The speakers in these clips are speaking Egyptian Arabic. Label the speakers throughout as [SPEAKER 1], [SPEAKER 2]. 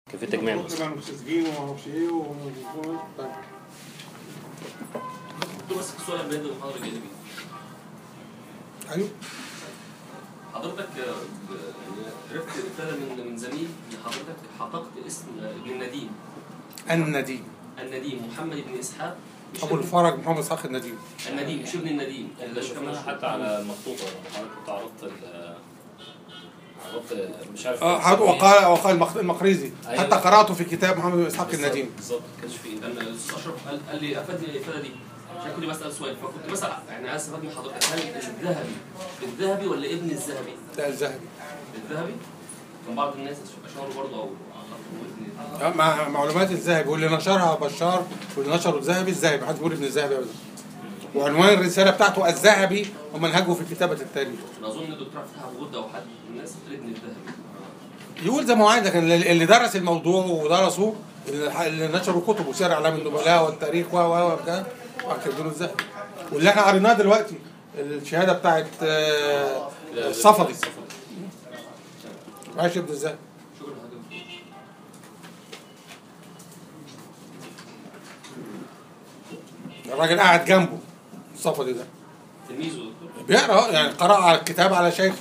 [SPEAKER 1] كيفية تجميع
[SPEAKER 2] ممكن
[SPEAKER 1] النص
[SPEAKER 2] يبقى مسجين وما اعرفش ايه و- طيب
[SPEAKER 3] دكتور بس السؤال اللي بينزل المحاضرة الجاية دي
[SPEAKER 2] ايوه
[SPEAKER 3] حضرتك آه، آه، عرفت رسالة من من زميل ان حضرتك حققت اسم ابن النديم
[SPEAKER 2] النديم
[SPEAKER 3] النديم محمد بن اسحاق مش
[SPEAKER 2] ابو
[SPEAKER 3] ابن-
[SPEAKER 2] الفرج محمد اسحاق النديم
[SPEAKER 3] النديم مش ابن النديم
[SPEAKER 1] ده شفناها حتى على المخطوطة لما حضرتك كنت عرضت ال عرضت مش عارف
[SPEAKER 2] اه
[SPEAKER 1] كان
[SPEAKER 2] حد-
[SPEAKER 1] اسمه إيه.
[SPEAKER 2] وقال وقال المخ- المقريزي
[SPEAKER 1] أيوة.
[SPEAKER 2] حتى قراته في كتاب محمد بن اسحاق
[SPEAKER 1] بالظبط،
[SPEAKER 2] النديم
[SPEAKER 1] بالظبط
[SPEAKER 3] ما كانش فيه لان الاستاذ اشرف قال, قال لي افادني الافاده دي عشان كنت بسال سؤال فكنت بسال يعني عايز استفاد من حضرتك هل الذهبي الذهبي ولا ابن الذهبي؟
[SPEAKER 2] ده الذهبي
[SPEAKER 3] الذهبي كان بعض الناس اشاروا برضه او أعتقد ابن
[SPEAKER 2] آه، مع معلومات الذهبي واللي نشرها بشار واللي نشره الذهبي الذهبي محدش بيقول ابن الذهبي ابدا وعنوان الرساله بتاعته الذهبي ومنهجه في كتابه التاريخ
[SPEAKER 3] انا اظن الدكتور فتحي ابو غده او حد من الناس قال ابن الذهبي
[SPEAKER 2] يقول زي ما هو عايز لكن اللي درس الموضوع ودرسه اللي اللي نشروا كتبه سير اعلام النبلاء والتاريخ و و وكده واكدوا له الذهبي واللي احنا قريناه دلوقتي الشهاده بتاعت آه، الصفدي ماشي ابن الذهبي
[SPEAKER 3] شكرا لحضرتك
[SPEAKER 2] الراجل قاعد جنبه الصفدي ده
[SPEAKER 3] تلميذه دكتور
[SPEAKER 2] بيقرا يعني قرأ على الكتاب على شيخ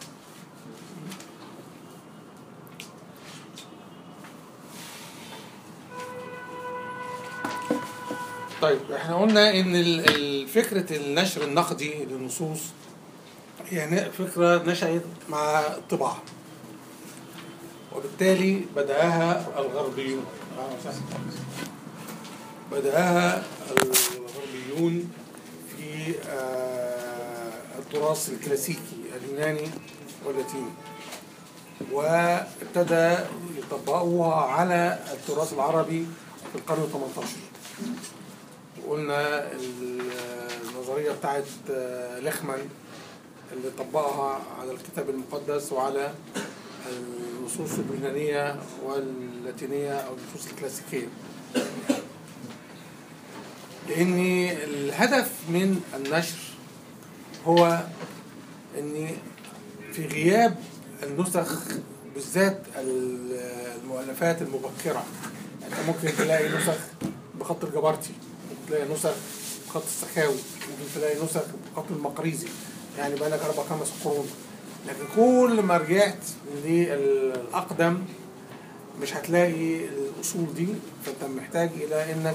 [SPEAKER 2] طيب احنا قلنا ان ال- ال- فكرة النشر النقدي للنصوص هي ن- فكرة نشأت مع الطباعة وبالتالي بدأها الغربيون أهلا وسهلا. بدأها الغربيون في آه، التراث الكلاسيكي اليوناني واللاتيني وابتدى يطبقوها على التراث العربي في القرن ال 18 وقلنا ال- النظرية بتاعت آه، ليخمان اللي طبقها على الكتاب المقدس وعلى النصوص اليونانية واللاتينية أو النصوص الكلاسيكية لأن الهدف من النشر هو أن في غياب النسخ بالذات المؤلفات المبكرة يعني أنت ممكن تلاقي نسخ بخط الجبرتي ممكن تلاقي نسخ بخط السخاوي ممكن تلاقي نسخ بخط المقريزي يعني بقى لك أربع خمس قرون لكن كل ما رجعت للأقدم مش هتلاقي الأصول دي فأنت محتاج إلى إنك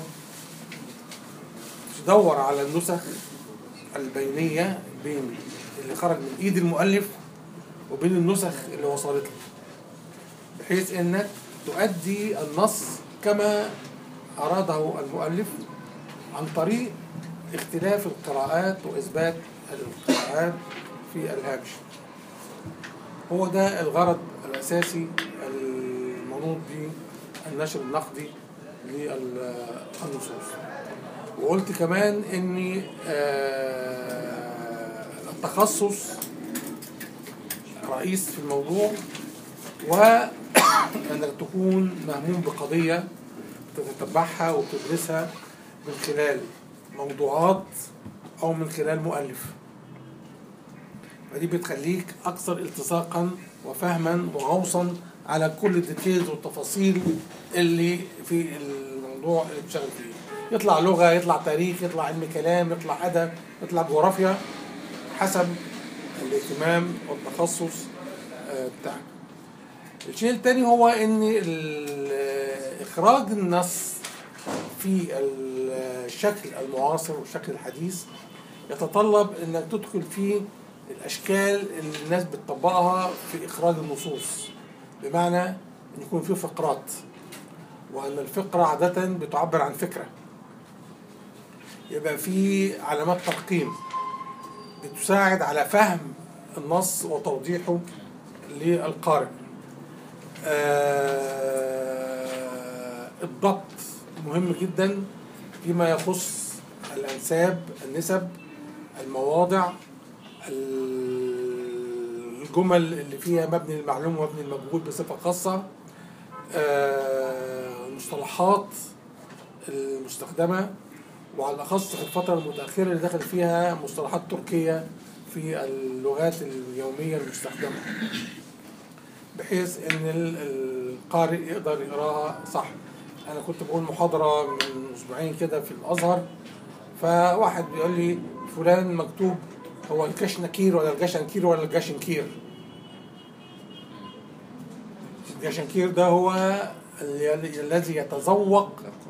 [SPEAKER 2] تدور على النسخ البينية بين اللي خرج من ايد المؤلف وبين النسخ اللي وصلت له بحيث انك تؤدي النص كما اراده المؤلف عن طريق اختلاف القراءات واثبات القراءات في الهامش هو ده الغرض الاساسي المنوط بالنشر النقدي للنصوص وقلت كمان ان آه، التخصص رئيس في الموضوع وانك تكون مهموم بقضيه تتتبعها وتدرسها من خلال موضوعات او من خلال مؤلف فدي بتخليك اكثر التصاقا وفهما وغوصا على كل الديتيلز والتفاصيل اللي في الموضوع اللي بتشتغل فيه يطلع لغه يطلع تاريخ يطلع علم كلام يطلع ادب يطلع جغرافيا حسب الاهتمام والتخصص آه، بتاعك الشيء الثاني هو ان ال- اخراج النص في الشكل المعاصر والشكل الحديث يتطلب انك تدخل في الاشكال اللي الناس بتطبقها في اخراج النصوص بمعنى ان يكون في فقرات وان الفقره عاده بتعبر عن فكره يبقى في علامات ترقيم بتساعد على فهم النص وتوضيحه للقارئ آه، الضبط مهم جدا فيما يخص الأنساب النسب المواضع الجمل اللي فيها مبني المعلوم ومبني المجهول بصفة خاصة آه، المصطلحات المستخدمة وعلى الأخص في الفترة المتأخرة اللي دخل فيها مصطلحات تركية في اللغات اليومية المستخدمة بحيث ان ال- قارئ يقدر يقراها صح انا كنت بقول محاضره من اسبوعين كده في الازهر فواحد بيقول لي فلان مكتوب هو الكشنكير ولا الجشنكير ولا الجشنكير الجشنكير ده هو ال- الذي يتذوق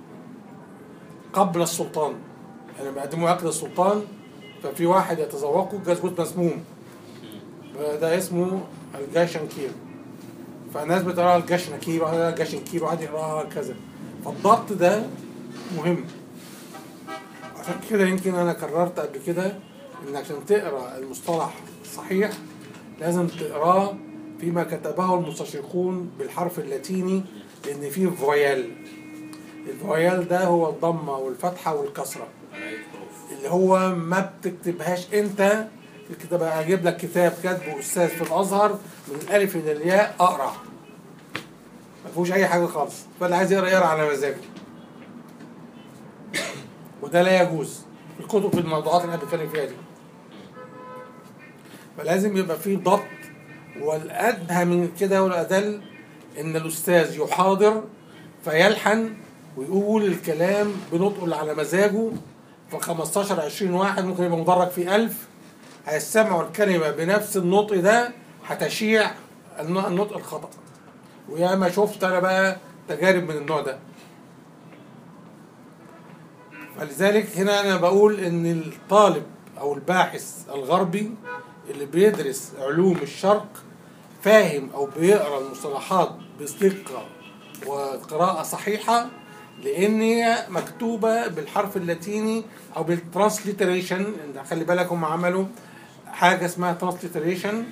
[SPEAKER 2] قبل السلطان يعني بيقدموا اكل السلطان ففي واحد يتذوقه جزوت مسموم ده اسمه الجاشنكير فالناس بتقراها الجاشنكير وواحد يقراها الجاشنكير وواحد يقراها كذا فالضبط ده مهم عشان كده يمكن انا كررت قبل كده ان عشان تقرا المصطلح صحيح لازم تقراه فيما كتبه المستشرقون بالحرف اللاتيني لان فيه فويال الفويال ده هو الضمه والفتحه والكسره
[SPEAKER 1] على اي حروف
[SPEAKER 2] اللي هو ما بتكتبهاش انت في الكتاب اجيب لك كتاب كاتبه استاذ في الازهر من الالف الى الياء اقرا ما فيهوش اي حاجه خالص فاللي عايز يقرا يقرا على مزاجه وده لا يجوز في الكتب في الموضوعات اللي احنا بنتكلم فيها دي فلازم يبقى فيه ضبط والادهى من كده والادل ان الاستاذ يحاضر فيلحن ويقول الكلام بنطقه اللي على مزاجه ف 15 20 واحد ممكن يبقى مدرج في 1000 هيستمعوا الكلمه بنفس النطق ده هتشيع الن- النطق الخطا وياما شفت انا بقى تجارب من النوع ده فلذلك هنا انا بقول ان الطالب او الباحث الغربي اللي بيدرس علوم الشرق فاهم او بيقرا المصطلحات بدقه وقراءه صحيحه لان هي مكتوبه بالحرف اللاتيني او بالترانسليتريشن خلي بالك هم عملوا حاجه اسمها ترانسليتريشن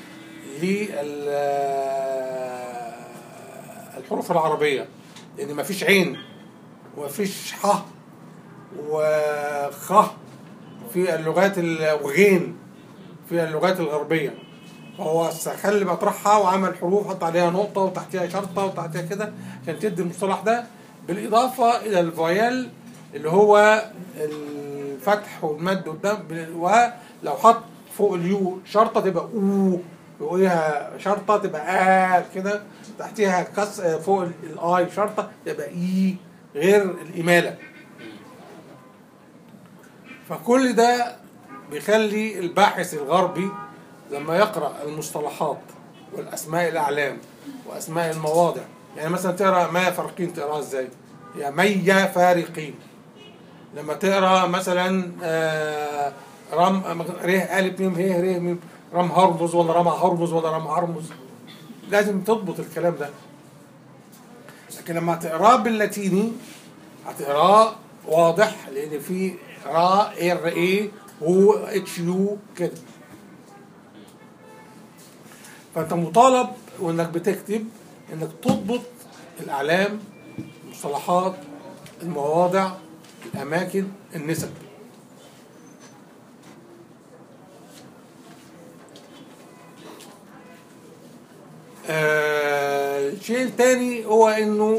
[SPEAKER 2] للحروف العربيه لان مفيش عين ومفيش ح وخ في اللغات ال- وغين في اللغات الغربيه فهو استخل مطرحها وعمل حروف حط عليها نقطه وتحتها شرطه وتحتها كده عشان تدي المصطلح ده بالاضافه الى الفويال اللي هو الفتح والمد والدم ولو حط فوق اليو شرطه تبقى او فوقيها شرطه تبقى ا كده تحتيها كس فوق ال- الاي شرطه تبقى اي غير الاماله فكل ده بيخلي الباحث الغربي لما يقرأ المصطلحات والأسماء الأعلام وأسماء المواضع يعني مثلا تقرأ ما فارقين تقراها ازاي؟ يا مي فارقين لما تقرأ مثلا آه، رم ر ألف ميم ه ر ميم رم هرمز ولا رمى هرمز ولا رمى هرمز لازم تضبط الكلام ده لكن لما تقراه باللاتيني هتقراه واضح لان في را ار اي هو اتش يو كده فانت مطالب وانك بتكتب انك تضبط الاعلام المصطلحات المواضع الاماكن النسب آه، الشيء الثاني هو انه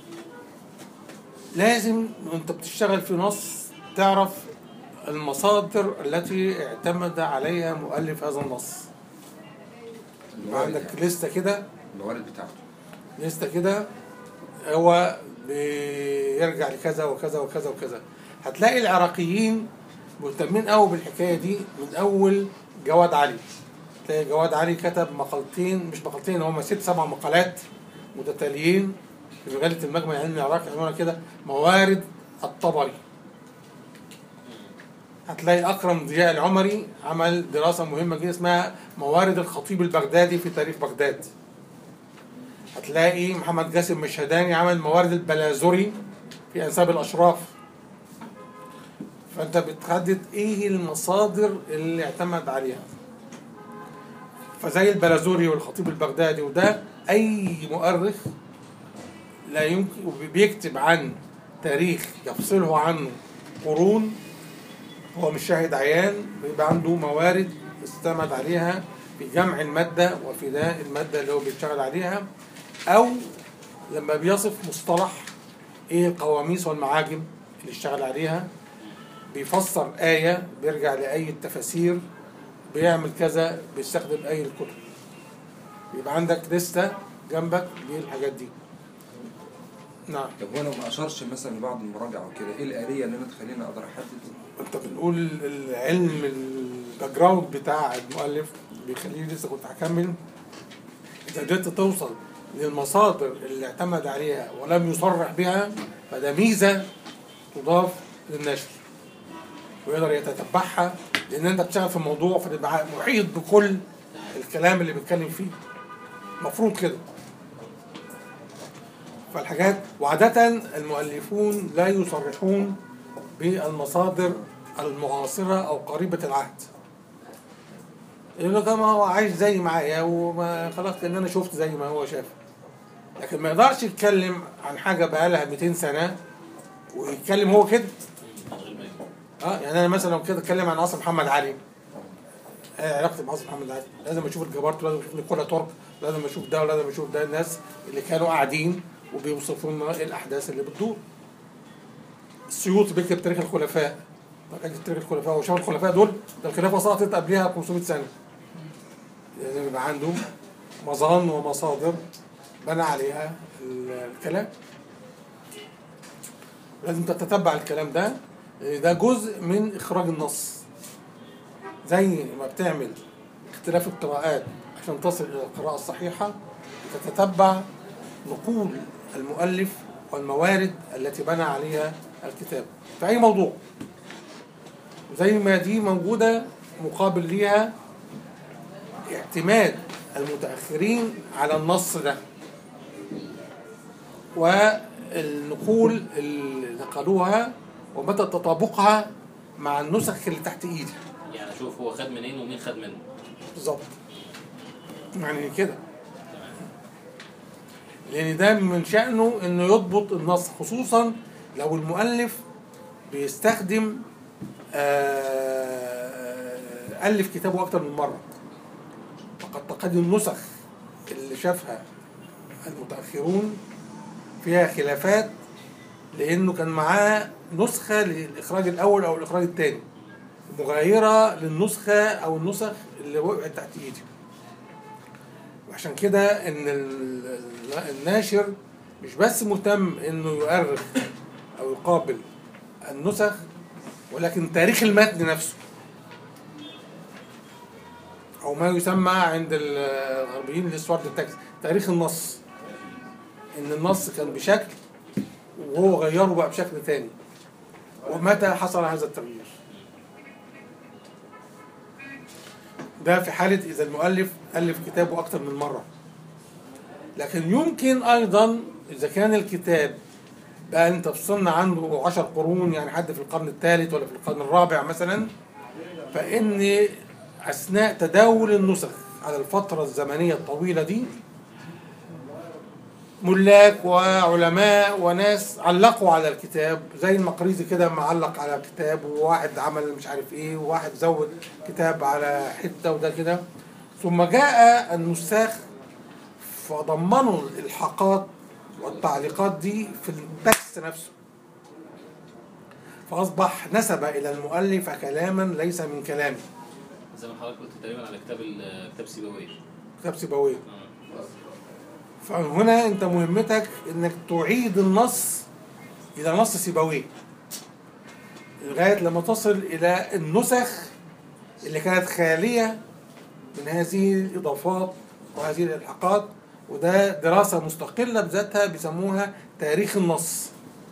[SPEAKER 2] لازم وانت بتشتغل في نص تعرف المصادر التي اعتمد عليها مؤلف هذا النص يبقى عندك لستة كده
[SPEAKER 4] الموارد بتاعته
[SPEAKER 2] لستة كده هو بيرجع لكذا وكذا وكذا وكذا هتلاقي العراقيين مهتمين قوي بالحكايه دي من اول جواد علي تلاقي جواد علي كتب مقالتين مش مقالتين هم ست سبع مقالات متتاليين في مجله المجمع العلمي العراقي يعملوا كده موارد الطبري هتلاقي اكرم ضياء العمري عمل دراسه مهمه جدا اسمها موارد الخطيب البغدادي في تاريخ بغداد هتلاقي محمد جاسم مشهداني عمل موارد البلازوري في انساب الاشراف فانت بتحدد ايه المصادر اللي اعتمد عليها فزي البلازوري والخطيب البغدادي وده اي مؤرخ لا يمكن بيكتب عن تاريخ يفصله عنه قرون هو مش شاهد عيان بيبقى عنده موارد استمد عليها في جمع المادة وفداء المادة اللي هو بيشتغل عليها أو لما بيصف مصطلح إيه القواميس والمعاجم اللي اشتغل عليها بيفسر آية بيرجع لأي التفاسير بيعمل كذا بيستخدم أي الكتب يبقى عندك لستة جنبك بالحاجات دي نعم
[SPEAKER 4] طب هو لو ما اشارش مثلا لبعض المراجعه وكده ايه الاليه اللي انا تخليني اقدر احدد
[SPEAKER 2] انت بنقول العلم الباك جراوند بتاع المؤلف بيخليه لسه كنت هكمل اذا قدرت توصل للمصادر اللي اعتمد عليها ولم يصرح بها فده ميزه تضاف للنشر ويقدر يتتبعها لان انت بتشتغل في الموضوع فتبقى محيط بكل الكلام اللي بيتكلم فيه المفروض كده فالحاجات وعادة المؤلفون لا يصرحون بالمصادر المعاصرة أو قريبة العهد يقول لك ما هو عايش زي معايا وما خلاص ان انا شفت زي ما هو شاف لكن ما يقدرش يتكلم عن حاجة بقالها 200 سنة ويتكلم هو كده
[SPEAKER 1] من غير ما يكون.
[SPEAKER 2] اه يعني انا مثلا لو كده اتكلم عن عصر محمد علي ايه علاقتي بعصر محمد علي لازم اشوف الجبارت لازم اشوف نيكولا تورك لازم اشوف ده ولازم اشوف ده الناس اللي كانوا قاعدين وبيوصفوا لنا الاحداث اللي بتدور السيوطي بيكتب تاريخ الخلفاء طب اكتب تاريخ الخلفاء وشاف الخلفاء دول ده الخلافه سقطت قبلها 500 سنه لازم يبقى عنده مظان ومصادر بنى عليها الكلام لازم تتتبع الكلام ده ده جزء من اخراج النص زي ما بتعمل اختلاف القراءات عشان تصل الى القراءه الصحيحه تتتبع نقول المؤلف والموارد التي بنى عليها الكتاب في اي موضوع زي ما دي موجوده مقابل ليها اعتماد المتاخرين على النص ده والنقول اللي نقلوها ومدى تطابقها مع النسخ اللي تحت ايدي
[SPEAKER 1] يعني اشوف هو خد منين ومين خد منه
[SPEAKER 2] بالظبط يعني كده لان ده من شأنه انه يضبط النص خصوصا لو المؤلف بيستخدم آه، ألف كتابه أكتر من مرة فقد تقد النسخ اللي شافها المتأخرون فيها خلافات لأنه كان معاه نسخة للإخراج الأول أو الإخراج الثاني مغايرة للنسخة أو النسخ اللي وقعت تحت إيدي وعشان كده إن ال- ال- الناشر مش بس مهتم إنه يؤرخ أو يقابل النسخ ولكن تاريخ المتن نفسه أو ما يسمى عند الغربيين الاسورد التكست تاريخ النص إن النص كان بشكل وهو غيره بقى بشكل تاني ومتى حصل هذا التغيير ده في حالة إذا المؤلف ألف كتابه أكتر من مرة لكن يمكن أيضا إذا كان الكتاب بقى أنت فصلنا عنده عشر قرون يعني حد في القرن الثالث ولا في القرن الرابع مثلا فإن أثناء تداول النسخ على الفترة الزمنية الطويلة دي ملاك وعلماء وناس علقوا على الكتاب زي المقريزي كده معلق على كتاب وواحد عمل مش عارف ايه وواحد زود كتاب على حته وده كده ثم جاء النساخ فضمنوا الالحاقات والتعليقات دي في التكست نفسه فاصبح نسب الى المؤلف كلاما ليس من كلامه
[SPEAKER 1] زي ما حضرتك قلت تقريبا على كتاب ال- كتاب سيبويه
[SPEAKER 2] كتاب سيبويه
[SPEAKER 1] آه.
[SPEAKER 2] فهنا انت مهمتك انك تعيد النص الى نص سيبويه لغايه لما تصل الى النسخ اللي كانت خاليه من هذه الاضافات وهذه الالحاقات وده دراسه مستقله بذاتها بيسموها تاريخ النص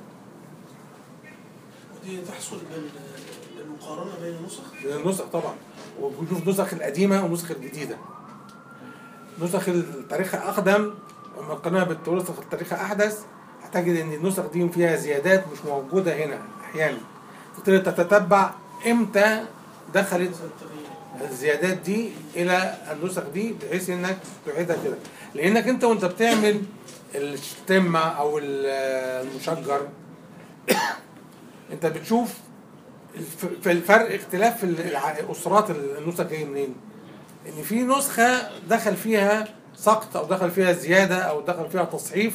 [SPEAKER 5] ودي تحصل بال- بالمقارنه بين النسخ
[SPEAKER 2] من النسخ طبعا وبنشوف النسخ القديمه والنسخ الجديده نسخ التاريخ اقدم لما قارنها بالنسخ التاريخ احدث هتجد ان النسخ دي فيها زيادات مش موجوده هنا احيانا تبتدي تتتبع امتى دخلت
[SPEAKER 5] التغيير
[SPEAKER 2] الزيادات دي الى النسخ دي بحيث انك تعيدها كده لانك انت وانت بتعمل الشتمه او ال- المشجر انت بتشوف الف- في الفرق اختلاف في الع- اسرات النسخ جاي منين ان في نسخه دخل فيها سقط او دخل فيها زياده او دخل فيها تصحيف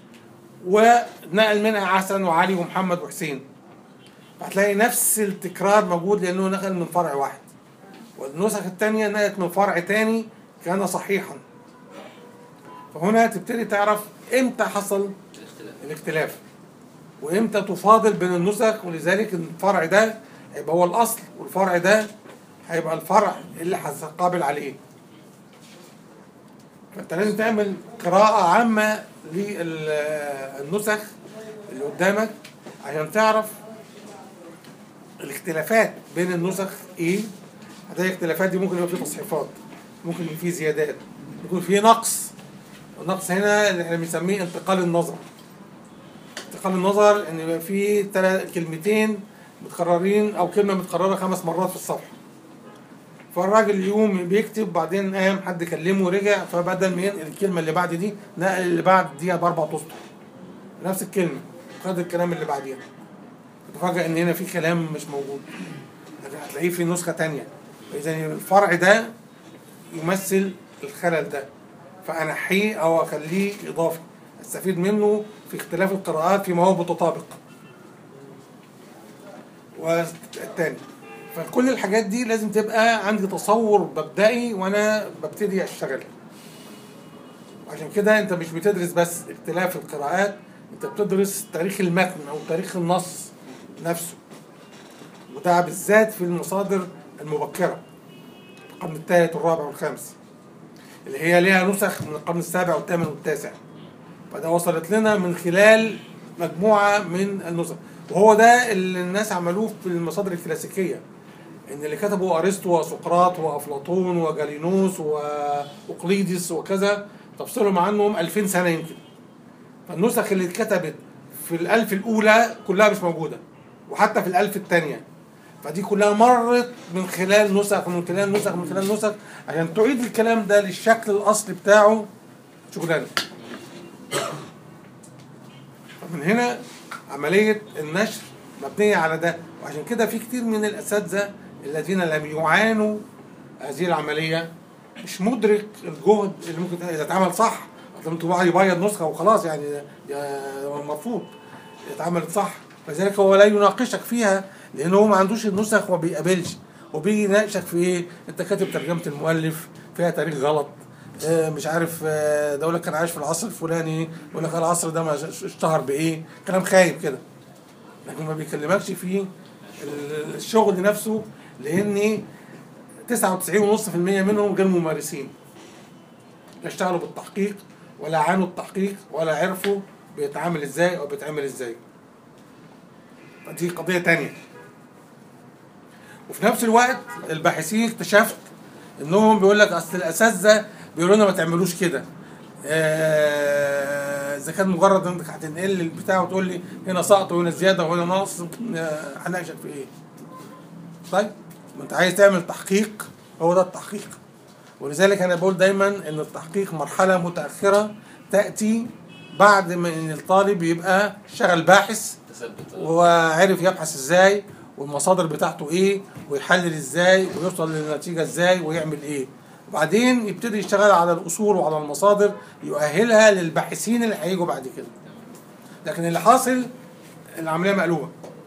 [SPEAKER 2] ونقل منها حسن وعلي ومحمد وحسين هتلاقي نفس التكرار موجود لانه نقل من فرع واحد والنسخ الثانيه نقلت من فرع تاني كان صحيحا فهنا تبتدي تعرف امتى حصل
[SPEAKER 1] الاختلاف
[SPEAKER 2] الاختلاف وامتى تفاضل بين النسخ ولذلك الفرع ده هيبقى هو الاصل والفرع ده هيبقى الفرع اللي هتقابل عليه فانت لازم تعمل قراءة عامة للنسخ اللي قدامك عشان تعرف الاختلافات بين النسخ ايه هتلاقي الاختلافات دي ممكن يبقى فيه تصحيفات ممكن يبقى فيه زيادات ممكن فيه نقص النقص هنا اللي احنا بنسميه انتقال النظر انتقال النظر ان يبقى فيه تلات كلمتين متكررين او كلمه متكرره خمس مرات في الصفحه فالراجل يقوم بيكتب بعدين قام حد كلمه ورجع فبدل ما ينقل الكلمه اللي بعد دي نقل اللي بعد دي باربع اسطر نفس الكلمه خد الكلام اللي بعديها تفاجئ ان هنا في كلام مش موجود لكن هتلاقيه في نسخه تانية اذا الفرع ده يمثل الخلل ده فانحيه او اخليه اضافي استفيد منه في اختلاف القراءات فيما هو متطابق والتاني فكل الحاجات دي لازم تبقى عندي تصور مبدئي وانا ببتدي اشتغل عشان كده انت مش بتدرس بس اختلاف القراءات انت بتدرس تاريخ المتن او تاريخ النص نفسه وده بالذات في المصادر المبكره القرن الثالث والرابع والخامس اللي هي ليها نسخ من القرن السابع والثامن والتاسع فده وصلت لنا من خلال مجموعة من النسخ وهو ده اللي الناس عملوه في المصادر الكلاسيكية ان اللي كتبوا ارسطو وسقراط وافلاطون وجالينوس واقليدس وكذا تفصلهم عنهم 2000 سنة يمكن فالنسخ اللي اتكتبت في الألف الأولى كلها مش موجودة وحتى في الألف الثانية فدي كلها مرت من خلال نسخ من خلال نسخ من خلال نسخ عشان تعيد الكلام ده للشكل الأصلي بتاعه شغلانة فمن هنا عملية النشر مبنية على ده وعشان كده في كتير من الأساتذة الذين لم يعانوا هذه العملية مش مدرك الجهد اللي ممكن إذا اتعمل صح أصل ممكن واحد يبيض نسخة وخلاص يعني ده مرفوض اتعملت صح فذلك هو لا يناقشك فيها لأنه هو ما عندوش النسخ وما بيقابلش وبيجي يناقشك في إيه أنت كاتب ترجمة المؤلف فيها تاريخ غلط آه، مش عارف آه، ده يقول لك كان عايش في العصر الفلاني يقول لك العصر ده ما اشتهر بايه كلام خايب كده لكن ما بيكلمكش في ال- الشغل نفسه لان 99.5% منهم غير ممارسين لا اشتغلوا بالتحقيق ولا عانوا التحقيق ولا عرفوا بيتعامل ازاي او بيتعمل ازاي دي قضية تانية وفي نفس الوقت الباحثين اكتشفت انهم بيقول لك اصل الاساتذه بيقولوا لنا ما تعملوش كده آه، اذا كان مجرد انك هتنقل لي البتاع وتقول لي هنا سقط وهنا زياده وهنا نقص آه، هناقشك في ايه؟ طيب ما انت عايز تعمل تحقيق هو ده التحقيق ولذلك انا بقول دايما ان التحقيق مرحله متاخره تاتي بعد ما ان الطالب يبقى شغل باحث
[SPEAKER 1] تثبت
[SPEAKER 2] وعرف يبحث ازاي والمصادر بتاعته ايه ويحلل ازاي ويوصل للنتيجه ازاي ويعمل ايه وبعدين يبتدي يشتغل على الاصول وعلى المصادر يؤهلها للباحثين اللي هيجوا بعد كده لكن اللي حاصل العمليه مقلوبه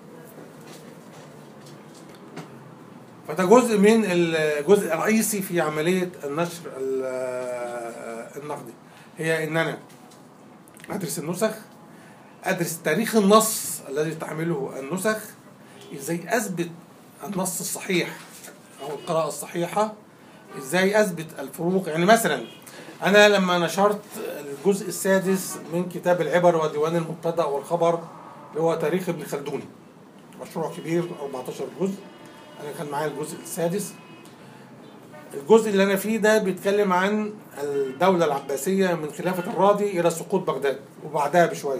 [SPEAKER 2] فده جزء من الجزء الرئيسي في عمليه النشر ال- النقدي هي ان انا ادرس النسخ ادرس تاريخ النص الذي تحمله النسخ ازاي اثبت النص الصحيح او القراءه الصحيحه ازاي اثبت الفروق يعني مثلا انا لما نشرت الجزء السادس من كتاب العبر وديوان المبتدا والخبر اللي هو تاريخ ابن خلدون مشروع كبير 14 جزء انا كان معايا الجزء السادس الجزء اللي انا فيه ده بيتكلم عن الدوله العباسيه من خلافه الراضي الى سقوط بغداد وبعدها بشويه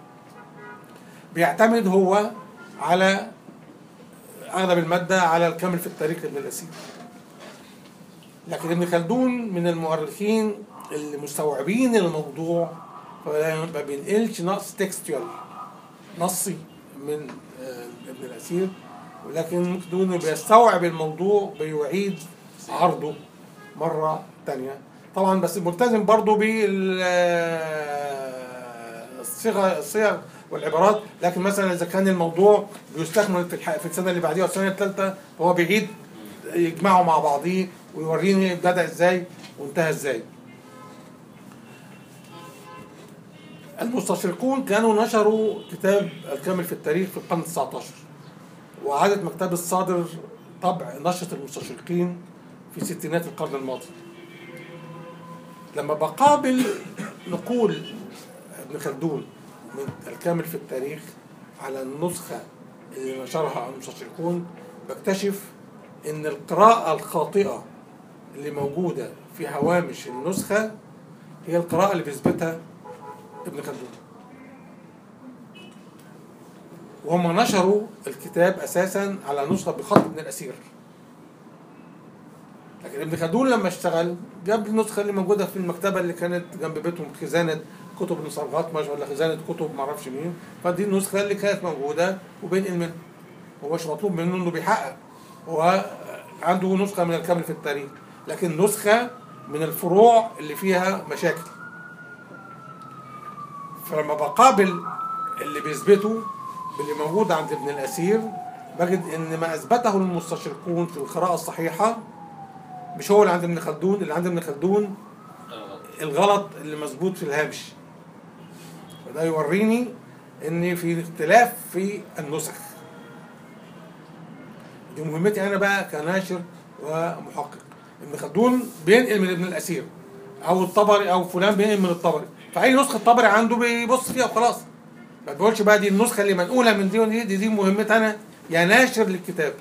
[SPEAKER 2] بيعتمد هو على اغلب الماده على الكامل في التاريخ ابن الاسير لكن ابن خلدون من المؤرخين المستوعبين الموضوع فما بينقلش نص تكستوال نصي من آه، ابن الاسير ولكن ممكن تقول انه بيستوعب الموضوع بيعيد عرضه مره تانية طبعا بس ملتزم برضه بالصيغه الصيغ والعبارات لكن مثلا اذا كان الموضوع بيستكمل في الح- في السنه اللي بعديها والسنه الثالثه فهو بيعيد يجمعوا مع بعضيه ويوريني بدا ازاي وانتهى ازاي المستشرقون كانوا نشروا كتاب الكامل في التاريخ في القرن 19 وعادت مكتبة الصادر طبع نشرة المستشرقين في ستينات القرن الماضي لما بقابل نقول ابن خلدون من الكامل في التاريخ على النسخة اللي نشرها المستشرقون بكتشف ان القراءة الخاطئة اللي موجودة في هوامش النسخة هي القراءة اللي بيثبتها ابن خلدون وهم نشروا الكتاب اساسا على نسخة بخط ابن الاسير لكن ابن خلدون لما اشتغل جاب النسخة اللي موجودة في المكتبة اللي كانت جنب بيتهم خزانة كتب نصر غطمش ولا خزانة كتب معرفش مين فدي النسخة اللي كانت موجودة وبينقل منها هو مش مطلوب منه انه بيحقق هو عنده نسخة من الكامل في التاريخ لكن نسخة من الفروع اللي فيها مشاكل فلما بقابل اللي بيثبته باللي موجود عند ابن الأسير بجد ان ما اثبته المستشرقون في القراءة الصحيحة مش هو اللي عند ابن خلدون اللي عند ابن خلدون
[SPEAKER 1] آه،
[SPEAKER 2] الغلط اللي مثبوت في الهامش فده يوريني ان في اختلاف في النسخ دي مهمتي انا بقى كناشر ومحقق ابن خلدون بينقل من ابن الاسير او الطبري او فلان بينقل من الطبري فاي نسخه طبري عنده بيبص فيها وخلاص ما بيقولش بقى دي النسخه اللي منقوله من دي ودي دي, دي مهمتي انا يا ناشر للكتاب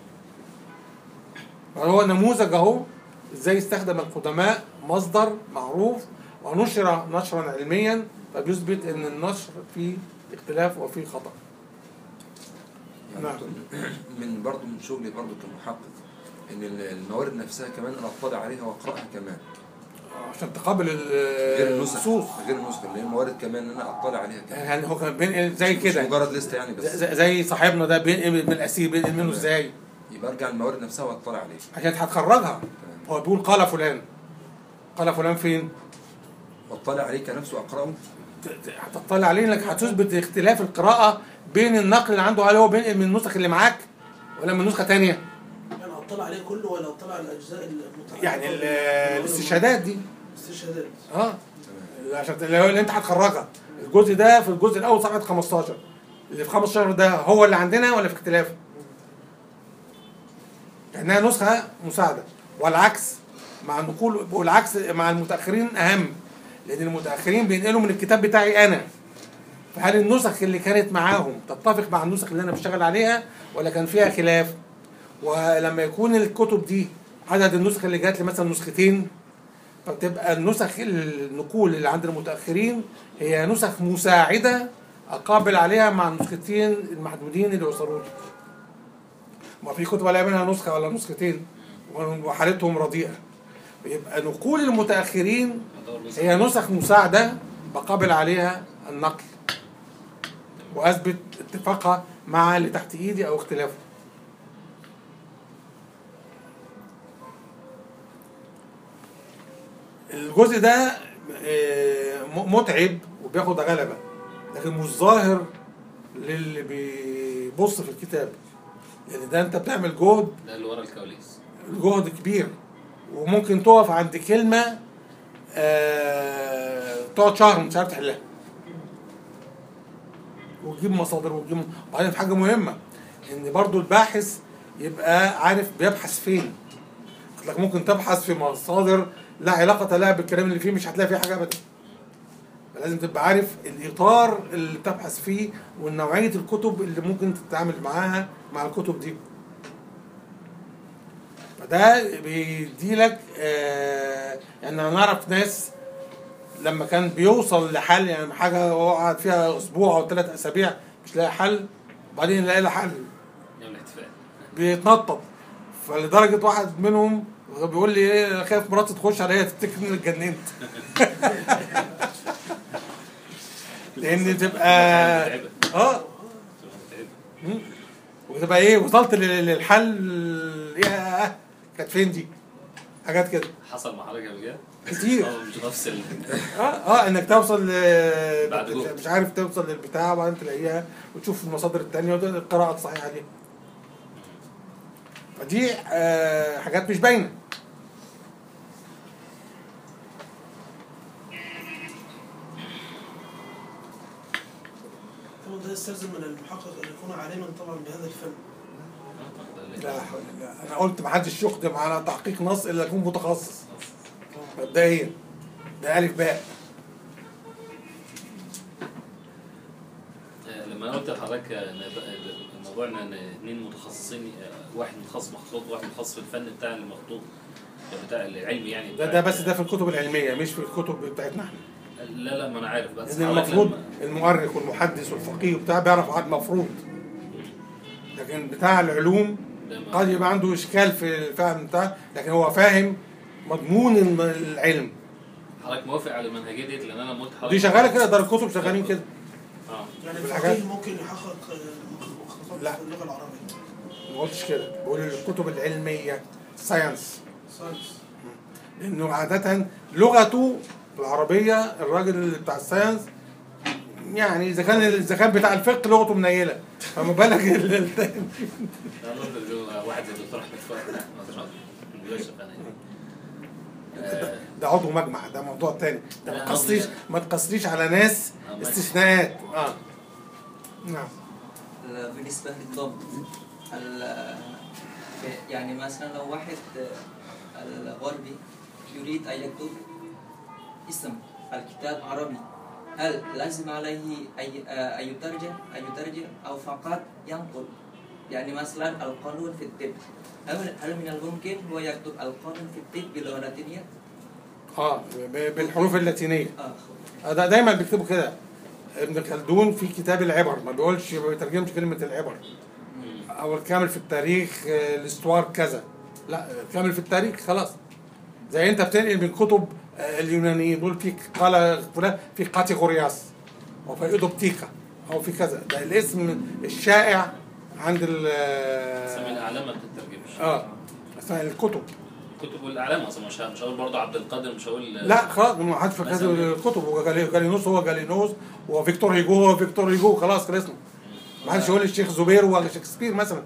[SPEAKER 2] فهو نموذج اهو ازاي يستخدم القدماء مصدر معروف ونشر نشرا علميا فبيثبت ان النشر فيه اختلاف وفيه خطأ
[SPEAKER 4] يعني
[SPEAKER 2] نعم.
[SPEAKER 4] دكتور، من برضه من شغلي برضه كمحقق ان ال- الموارد نفسها كمان انا اطلع عليها واقراها كمان
[SPEAKER 2] عشان تقابل ال-
[SPEAKER 4] غير النسخ
[SPEAKER 2] النصوص
[SPEAKER 4] غير النسخ اللي هي الموارد كمان ان انا اطلع عليها كمان
[SPEAKER 2] يعني هو كان بينقل زي
[SPEAKER 4] مش
[SPEAKER 2] كده
[SPEAKER 4] مجرد لسته يعني بس
[SPEAKER 2] زي زي صاحبنا ده بينقل من الاسير بينقل منه ازاي
[SPEAKER 4] يبقى ارجع الموارد نفسها واطلع عليها
[SPEAKER 2] عشان هتخرجها
[SPEAKER 4] تمام
[SPEAKER 2] هو بيقول قال فلان قال فلان فين
[SPEAKER 4] واطلع عليه كنفسه واقراه
[SPEAKER 2] ت- ت- هتطلع عليه انك هتثبت اختلاف القراءة بين النقل اللي عنده هل هو بينقل من النسخ اللي معاك ولا من نسخة تانية
[SPEAKER 5] يعني اطلع عليه كله ولا اطلع على الاجزاء المتعلقه
[SPEAKER 2] يعني ال-
[SPEAKER 5] بال-
[SPEAKER 2] الاستشهادات دي
[SPEAKER 5] استشهادات
[SPEAKER 2] اه عشان اللي هو اللي انت هتخرجها الجزء ده في الجزء الاول صفحه 15 اللي في 15 ده هو اللي عندنا ولا في اختلاف؟ كانها نسخه مساعده والعكس مع النقول والعكس مع المتاخرين اهم لان المتاخرين بينقلوا من الكتاب بتاعي انا فهل النسخ اللي كانت معاهم تتفق مع النسخ اللي انا بشتغل عليها ولا كان فيها خلاف؟ ولما يكون الكتب دي عدد النسخ اللي جات لي مثلا نسختين فبتبقى النسخ النقول اللي عند المتأخرين هي نسخ مساعدة أقابل عليها مع النسختين المحدودين اللي وصلوا لي. ما في كتب ولا منها نسخة ولا نسختين وحالتهم رديئة. يبقى نقول المتأخرين
[SPEAKER 1] أدور نسخة.
[SPEAKER 2] هي نسخ مساعدة بقابل عليها النقل وأثبت اتفاقها مع اللي تحت إيدي أو اختلافه. الجزء ده آه، م- متعب وبياخد غلبة لكن مش ظاهر للي بيبص في الكتاب لأن ده أنت بتعمل جهد
[SPEAKER 1] ده اللي ورا الكواليس
[SPEAKER 2] جهد كبير وممكن تقف عند كلمة آه، تقعد شهر مش عارف تحلها وتجيب مصادر وتجيب وبعدين في حاجة مهمة إن برضو الباحث يبقى عارف بيبحث فين قلت لك ممكن تبحث في مصادر لا علاقة لها بالكلام اللي فيه مش هتلاقي فيه حاجة أبدا لازم تبقى عارف الإطار اللي بتبحث فيه ونوعية الكتب اللي ممكن تتعامل معاها مع الكتب دي فده بيديلك آه يعني انا نعرف ناس لما كان بيوصل لحل يعني حاجه هو قعد فيها اسبوع او ثلاث اسابيع مش لاقي حل وبعدين يلاقي لها حل
[SPEAKER 1] يعمل احتفال
[SPEAKER 2] بيتنطط فلدرجه واحد منهم بيقول لي ايه أنا خايف مراتي تخش عليا تفتكر اني اتجننت لان تبقى
[SPEAKER 1] متعبة
[SPEAKER 2] اه
[SPEAKER 1] تبقى متعبة
[SPEAKER 2] مم. وتبقى ايه وصلت لل- للحل يا كانت فين دي حاجات كده
[SPEAKER 1] حصل مع حضرتك قبل كده؟
[SPEAKER 2] كتير.
[SPEAKER 1] اه مش نفس ال
[SPEAKER 2] اه اه انك توصل ل...
[SPEAKER 1] بعد جهد.
[SPEAKER 2] مش عارف توصل للبتاع وبعدين تلاقيها وتشوف المصادر التانية وده القراءة الصحيحة دي فدي آه حاجات مش باينة
[SPEAKER 5] طبعا ده يستلزم من المحقق ان يكون عالما طبعا بهذا الفن
[SPEAKER 2] لا حول الله انا قلت ما حدش يقدم على تحقيق نص الا يكون متخصص مبدئيا ده الف باء
[SPEAKER 1] آه، لما انا قلت لحضرتك ان ب- الموضوع ان إن اثنين متخصصين آه، واحد متخصص مخطوط وواحد متخصص في الفن بتاع المخطوط بتاع العلمي يعني
[SPEAKER 2] ده ده بس ده في الكتب العلميه مش في الكتب بتاعتنا احنا
[SPEAKER 1] لا لا ما انا عارف بس
[SPEAKER 2] لان
[SPEAKER 1] حضرتك
[SPEAKER 2] المفروض
[SPEAKER 1] لما-
[SPEAKER 2] المؤرخ والمحدث والفقيه وبتاع بيعرف عاد مفروض لكن بتاع العلوم
[SPEAKER 1] لما-
[SPEAKER 2] قد يبقى عنده اشكال في الفهم بتاعه لكن هو فاهم مضمون الم- العلم
[SPEAKER 1] حضرتك موافق على المنهجيه ديت لان انا لما قلت حضرتك
[SPEAKER 2] دي شغاله كده دار الكتب شغالين كده
[SPEAKER 1] اه
[SPEAKER 5] يعني
[SPEAKER 2] بالحاجات-
[SPEAKER 5] الفقيه ممكن يحقق آه، مخطوطات
[SPEAKER 2] لا.
[SPEAKER 5] في اللغه العربيه
[SPEAKER 2] ما قلتش كده بقول الكتب العلميه ساينس
[SPEAKER 5] ساينس
[SPEAKER 2] لانه عاده لغته العربيه الراجل اللي بتاع الساينس يعني اذا كان اذا كان بتاع الفقه لغته منيله فما بالك ال- التاني
[SPEAKER 1] لا نقدر نقول واحد زي الدكتور احمد فؤاد لا ما اقدرش أقول. بيوسف انا يعني آه،
[SPEAKER 2] ده عضو مجمع ده موضوع تاني ده ما
[SPEAKER 1] لا،
[SPEAKER 2] تقصريش
[SPEAKER 1] قصدي-
[SPEAKER 2] ما تقصريش على ناس
[SPEAKER 1] آه، ماشي.
[SPEAKER 2] استثناءات اه نعم
[SPEAKER 6] ال- بالنسبة للضبط ال- في- يعني مثلا لو واحد آه، الغربي يريد أن يكتب اسم الكتاب عربي هل لازم عليه أي- آه، أن يترجم أن يترجم أو فقط ينقل يعني مثلا القانون في الطب هل هل من الممكن هو يكتب القانون في الطب باللغة اللاتينية؟
[SPEAKER 2] اه ب- بالحروف اللاتينيه
[SPEAKER 6] آه.
[SPEAKER 2] آه، ده دايما بيكتبوا كده ابن خلدون في كتاب العبر ما بيقولش ما بيترجمش كلمه العبر او الكامل في التاريخ آه، الاستوار كذا لا الكامل في التاريخ خلاص زي انت بتنقل من كتب آه، اليونانيين دول في قال فلان في قاتيغورياس او في ايدوبتيكا او في كذا ده الاسم الشائع عند ال
[SPEAKER 1] اسامي الاعلام ما بتترجمش
[SPEAKER 2] اه اسماء الكتب
[SPEAKER 1] كتب الاعلام اصلا مش ه- مش هقول برضه عبد القادر مش هقول
[SPEAKER 2] لا خلاص ما حدش في
[SPEAKER 1] مثلاً.
[SPEAKER 2] الكتب هو جالي- جالينوس هو جالينوس وفيكتور هيجو هو فيكتور هيجو خلاص خلصنا ما حدش يقول الشيخ زبير ولا شكسبير مثلا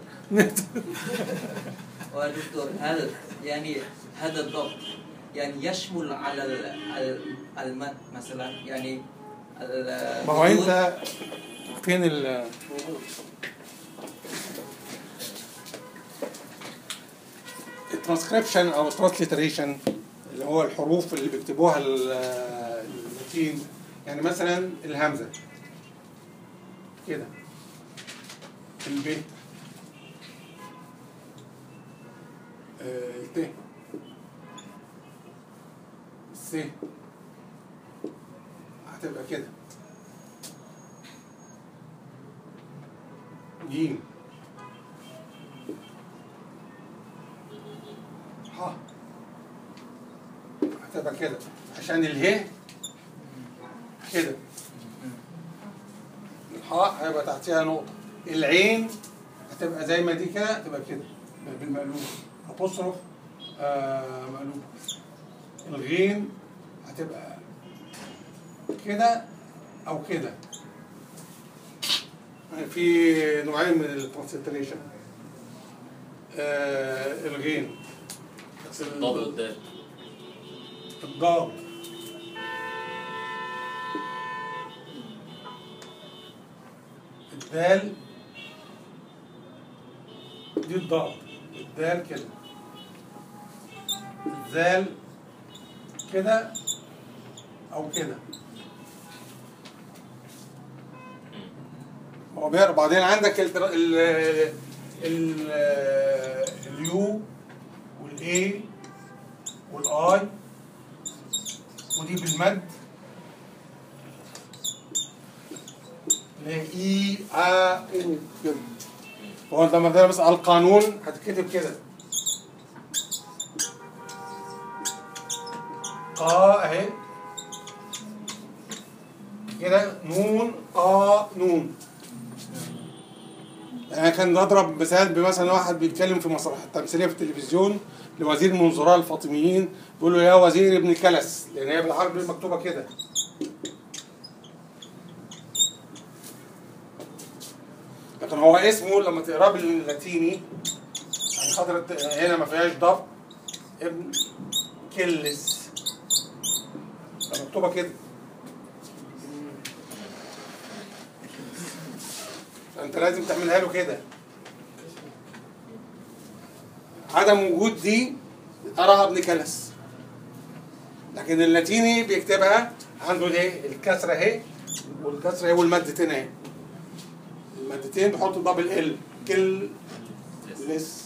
[SPEAKER 6] ودكتور هل يعني هذا الضبط يعني يشمل على ال- ال- المد مثلا يعني ال-
[SPEAKER 2] ما هو انت فين ال الترانسكريبشن او الترانسليتريشن اللي هو الحروف اللي بيكتبوها ال- اللاتين يعني مثلا الهمزه كده الب آه، الت الس هتبقى كده جيم ح هتبقى كده عشان اله كده الحاء هيبقى تحتها نقطة العين هتبقى زي ما دي كده هتبقى كده بالمقلوب أبوستروف آه مقلوب الغين هتبقى كده أو كده في نوعين من الكونسنتريشن آه الغين
[SPEAKER 1] الضاد والدال
[SPEAKER 2] الضاد الدال دي الضاد الدال كده الذال كده او كده هو بيقرا بعدين عندك ال ال ال اليو والاي والاي ودي بالمد اللي هي اي ا او كده هو انت لما تدرس على القانون هتكتب كده قا اهي كده نون قا نون يعني كان نضرب مثال بمثلا واحد بيتكلم في مسرح تمثيليه في التلفزيون لوزير من وزراء الفاطميين بيقول له يا وزير ابن كلس لان هي بالعربي مكتوبه كده لكن هو اسمه لما تقراه باللاتيني يعني خاطر الت- هنا ما فيهاش ضبط ابن كلس مكتوبه كده انت لازم تعملها له كده عدم وجود دي اراها ابن كلس لكن اللاتيني بيكتبها عنده ليه الكسره اهي والكسره اهي والمادتين اهي المادتين بيحط دبل ال كل لس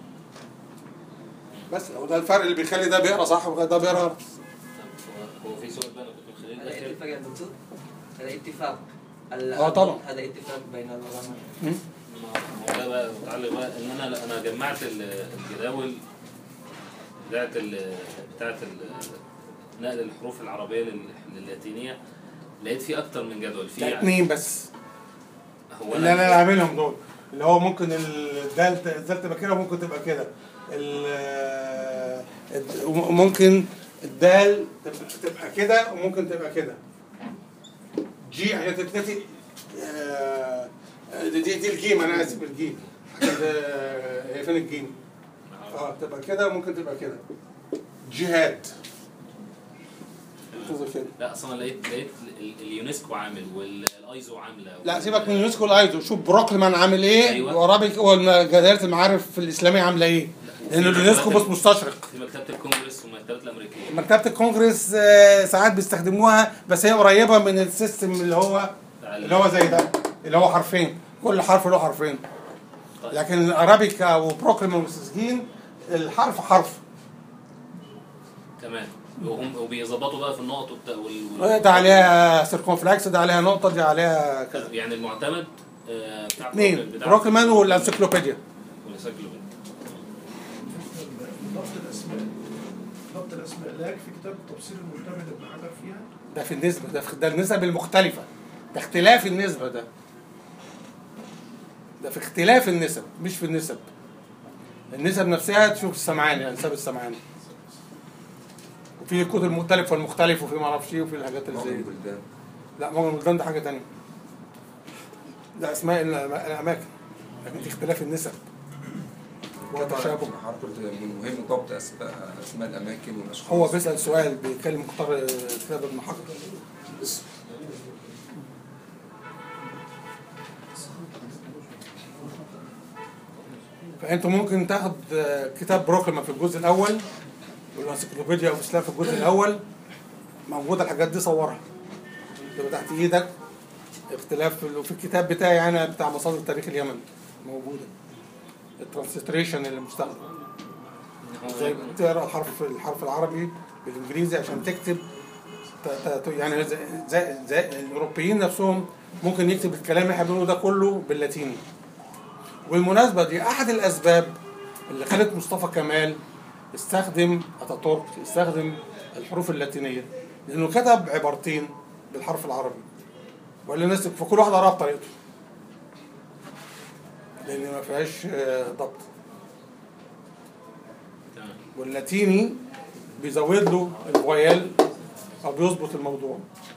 [SPEAKER 2] بس هو ده الفرق اللي بيخلي ده بيقرا صح وده بيقرا غلط
[SPEAKER 1] هو في سؤال بقى انا كنت مخليه
[SPEAKER 6] هذا
[SPEAKER 1] الاخير
[SPEAKER 6] اتفاق يا دكتور هذا اتفاق
[SPEAKER 2] آه طبعا.
[SPEAKER 6] هذا اتفاق بين العلماء
[SPEAKER 2] مم.
[SPEAKER 1] هو ده بقى متعلق بقى ان انا لا، انا جمعت ال- الجداول بتاعت ال بتاعت ال نقل الحروف العربيه لل- للاتينيه لقيت في اكتر من جدول في
[SPEAKER 2] اتنين بس
[SPEAKER 1] هو
[SPEAKER 2] اللي انا عاملهم دول اللي هو ممكن الدال الدال تبقى كده وممكن تبقى كده ال- الد- ممكن الدال تبقى- تبقى كده وممكن تبقى كده جي عشان تتنطق آه، دي, دي, دي الجيم انا اسف الجيم عشان ده- هي فين الجيم؟ اه تبقى كده وممكن تبقى كده جهاد تظهر كده
[SPEAKER 1] لا اصلا أنا لقيت لقيت ال- اليونسكو عامل والايزو عامله
[SPEAKER 2] لا سيبك من اليونسكو الايزو شوف بروكلمان عامل ايه
[SPEAKER 1] أيوة.
[SPEAKER 2] ورابك وجدارة المعارف الاسلاميه عامله ايه لان اليونسكو بس مستشرق
[SPEAKER 1] في مكتبه الكونجرس والمكتبات الامريكيه
[SPEAKER 2] مكتبه الكونجرس آه، ساعات بيستخدموها بس هي قريبه من السيستم اللي هو
[SPEAKER 1] بتاع ال-
[SPEAKER 2] اللي هو زي ده اللي هو حرفين كل حرف له حرفين
[SPEAKER 1] طيب.
[SPEAKER 2] لكن الارابيكا وبروكلمان والسجين الحرف حرف
[SPEAKER 1] تمام وهم وبيظبطوا بقى في النقط والت- وال... وال...
[SPEAKER 2] ده عليها سيركونفلاكس ده عليها نقطه دي عليها كذا
[SPEAKER 1] يعني المعتمد آه، بتاع
[SPEAKER 2] اثنين
[SPEAKER 1] بتاع-
[SPEAKER 2] بروكلمان والانسيكلوبيديا
[SPEAKER 1] والانسيكلوبيديا.
[SPEAKER 5] ضبط الاسماء ضبط الاسماء لا يكفي كتاب التفسير المعتمد ابن حجر فيها
[SPEAKER 2] ده في النسبة ده في ده النسب المختلفة ده اختلاف النسبة ده ده في اختلاف النسب مش في النسب النسب نفسها تشوف السمعاني انساب السمعاني وفي الكود المختلف والمختلف وفي ما اعرفش ايه وفي الحاجات اللي زي
[SPEAKER 4] معظم
[SPEAKER 2] دي
[SPEAKER 4] البلدان
[SPEAKER 2] لا معظم البلدان ده حاجة تانية ده اسماء الأما- الاماكن لكن دي اختلاف النسب وتشابه
[SPEAKER 4] حضرتك قلت من مهم ضبط اسماء اسماء الاماكن والاشخاص
[SPEAKER 2] هو بيسأل سؤال بيتكلم مختار كتاب ابن حجر فانتوا ممكن تاخد آه، كتاب بروكلمان في الجزء الاول والانسيكلوبيديا اوف اسلام في الجزء الاول موجوده الحاجات دي صورها تبقى تحت ايدك اختلاف في- وفي الكتاب بتاعي انا بتاع مصادر تاريخ اليمن موجوده الترانسليتريشن اللي مستخدم زي تقرا الحرف الحرف العربي بالانجليزي عشان تكتب ت- ت- يعني زي, زي, زي الاوروبيين نفسهم ممكن يكتب الكلام اللي احنا بنقوله ده كله باللاتيني والمناسبه دي احد الاسباب اللي خلت مصطفى كمال استخدم اتاتورك استخدم الحروف اللاتينيه لانه كتب عبارتين بالحرف العربي وقال للناس فكل واحد قراها بطريقته لان ما فيهاش آه، ضبط
[SPEAKER 1] تمام
[SPEAKER 2] واللاتيني بيزود له الفويال او بيظبط الموضوع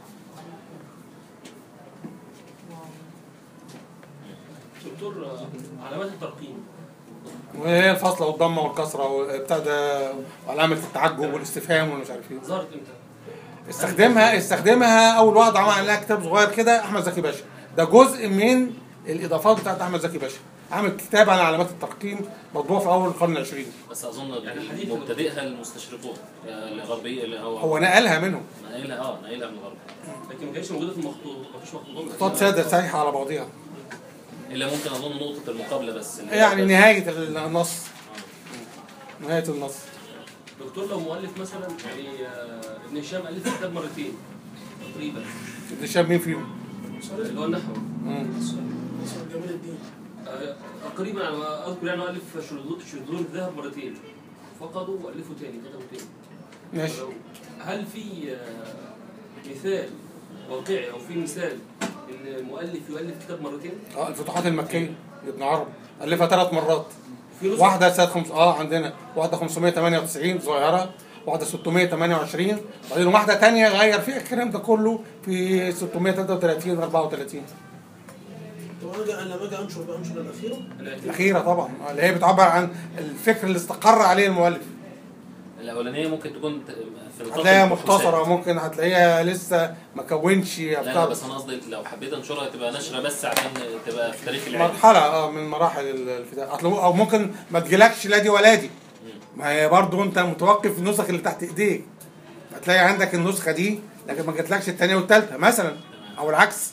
[SPEAKER 3] دكتور آه، علامات الترقيم
[SPEAKER 2] وهي الفاصله والضمه والكسره وبتاع ده وعلامه التعجب والاستفهام ومش عارف ايه
[SPEAKER 3] ظهرت امتى؟
[SPEAKER 2] استخدمها استخدمها اول واحد عمل لها كتاب صغير كده احمد زكي باشا ده جزء من الاضافات بتاعت احمد زكي باشا عامل كتاب عن علامات الترقيم مطبوع في اول القرن العشرين
[SPEAKER 1] بس اظن
[SPEAKER 3] يعني حديث
[SPEAKER 1] مبتدئها المستشرقون آه، الغربيه اللي هو
[SPEAKER 2] هو نقلها منهم
[SPEAKER 1] ناقلها اه ناقلها من الغرب
[SPEAKER 3] لكن ما كانتش موجوده في المخطوط ما فيش مخطوطات
[SPEAKER 2] خطوط ساده سايحه على بعضيها
[SPEAKER 1] الا ممكن اظن نقطه المقابله بس اللي هي
[SPEAKER 2] يعني
[SPEAKER 1] بس-
[SPEAKER 2] نهايه النص نهايه النص
[SPEAKER 3] دكتور لو مؤلف مثلا يعني آه، ابن هشام الف كتاب مرتين تقريبا
[SPEAKER 2] ابن شاب مين فيهم؟
[SPEAKER 3] اللي هو النحو
[SPEAKER 2] مم.
[SPEAKER 5] نصر جمال الدين
[SPEAKER 3] آه، تقريبا انا اذكر يعني الف شذور شذور الذهب مرتين فقدوا والفوا تاني كتبوا تاني
[SPEAKER 2] ماشي
[SPEAKER 3] هل في آه، مثال واقعي او في مثال ان المؤلف يؤلف كتاب مرتين؟
[SPEAKER 2] اه الفتوحات المكيه ابن عرب الفها ثلاث مرات
[SPEAKER 3] في نسخ
[SPEAKER 2] واحده سنه خمس اه عندنا واحده 598 صغيره واحده 628 وبعدين واحده ثانيه غير فيها الكلام ده كله في 633 34
[SPEAKER 5] طب انا أجي- لما اجي انشر بقى انشر الاخيره
[SPEAKER 3] انا
[SPEAKER 2] الاخيره طبعا آه، اللي هي بتعبر عن الفكر اللي استقر عليه المؤلف
[SPEAKER 1] الاولانيه ممكن تكون ت- في نطاق
[SPEAKER 2] هتلاقيها
[SPEAKER 1] البحوثات.
[SPEAKER 2] مختصرة ممكن هتلاقيها لسه ما كونش
[SPEAKER 1] لا لا
[SPEAKER 2] افكار
[SPEAKER 1] بس انا قصدي لو حبيت انشرها تبقى نشره بس عشان تبقى في تاريخ العلم
[SPEAKER 2] مرحلة اه من مراحل ال- الفداء أصل او ممكن ما تجيلكش لا دي ولا دي ما هي برضه انت متوقف في النسخ اللي تحت ايديك هتلاقي عندك النسخة دي لكن ما جاتلكش الثانية والثالثة مثلا او العكس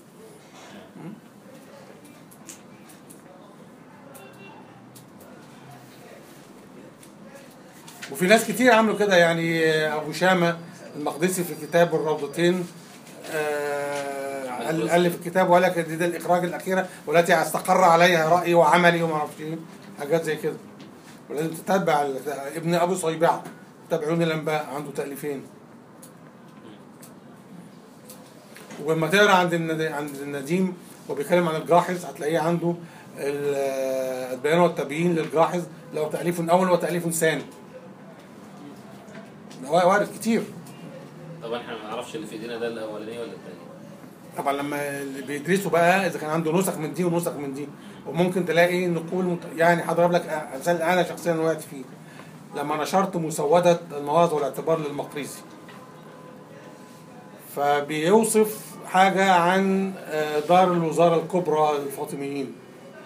[SPEAKER 2] وفي ناس كتير عملوا كده يعني ابو شامة المقدسي في كتاب الروضتين آه، الف الكتاب ولا دي ده الاخراج الاخيره والتي استقر عليها رايي وعملي وما اعرفش ايه حاجات زي كده ولازم تتبع ال- ابن ابو صيبعه تابعون الانباء عنده تاليفين ولما تقرا عند الند- عند النديم وبيتكلم عن الجاحظ هتلاقيه عنده ال- البيان والتبيين للجاحظ له تاليف اول وتاليف ثاني ده وارد كتير
[SPEAKER 1] طبعا احنا ما نعرفش اللي في ايدينا ده الاولانيه ولا الثانيه
[SPEAKER 2] طبعا لما اللي بيدرسوا بقى اذا كان عنده نسخ من دي ونسخ من دي وممكن تلاقي نقول مت... يعني هضرب لك مثال انا شخصيا وقعت فيه لما نشرت مسوده المواعظ والاعتبار للمقريزي فبيوصف حاجه عن آه، دار الوزاره الكبرى للفاطميين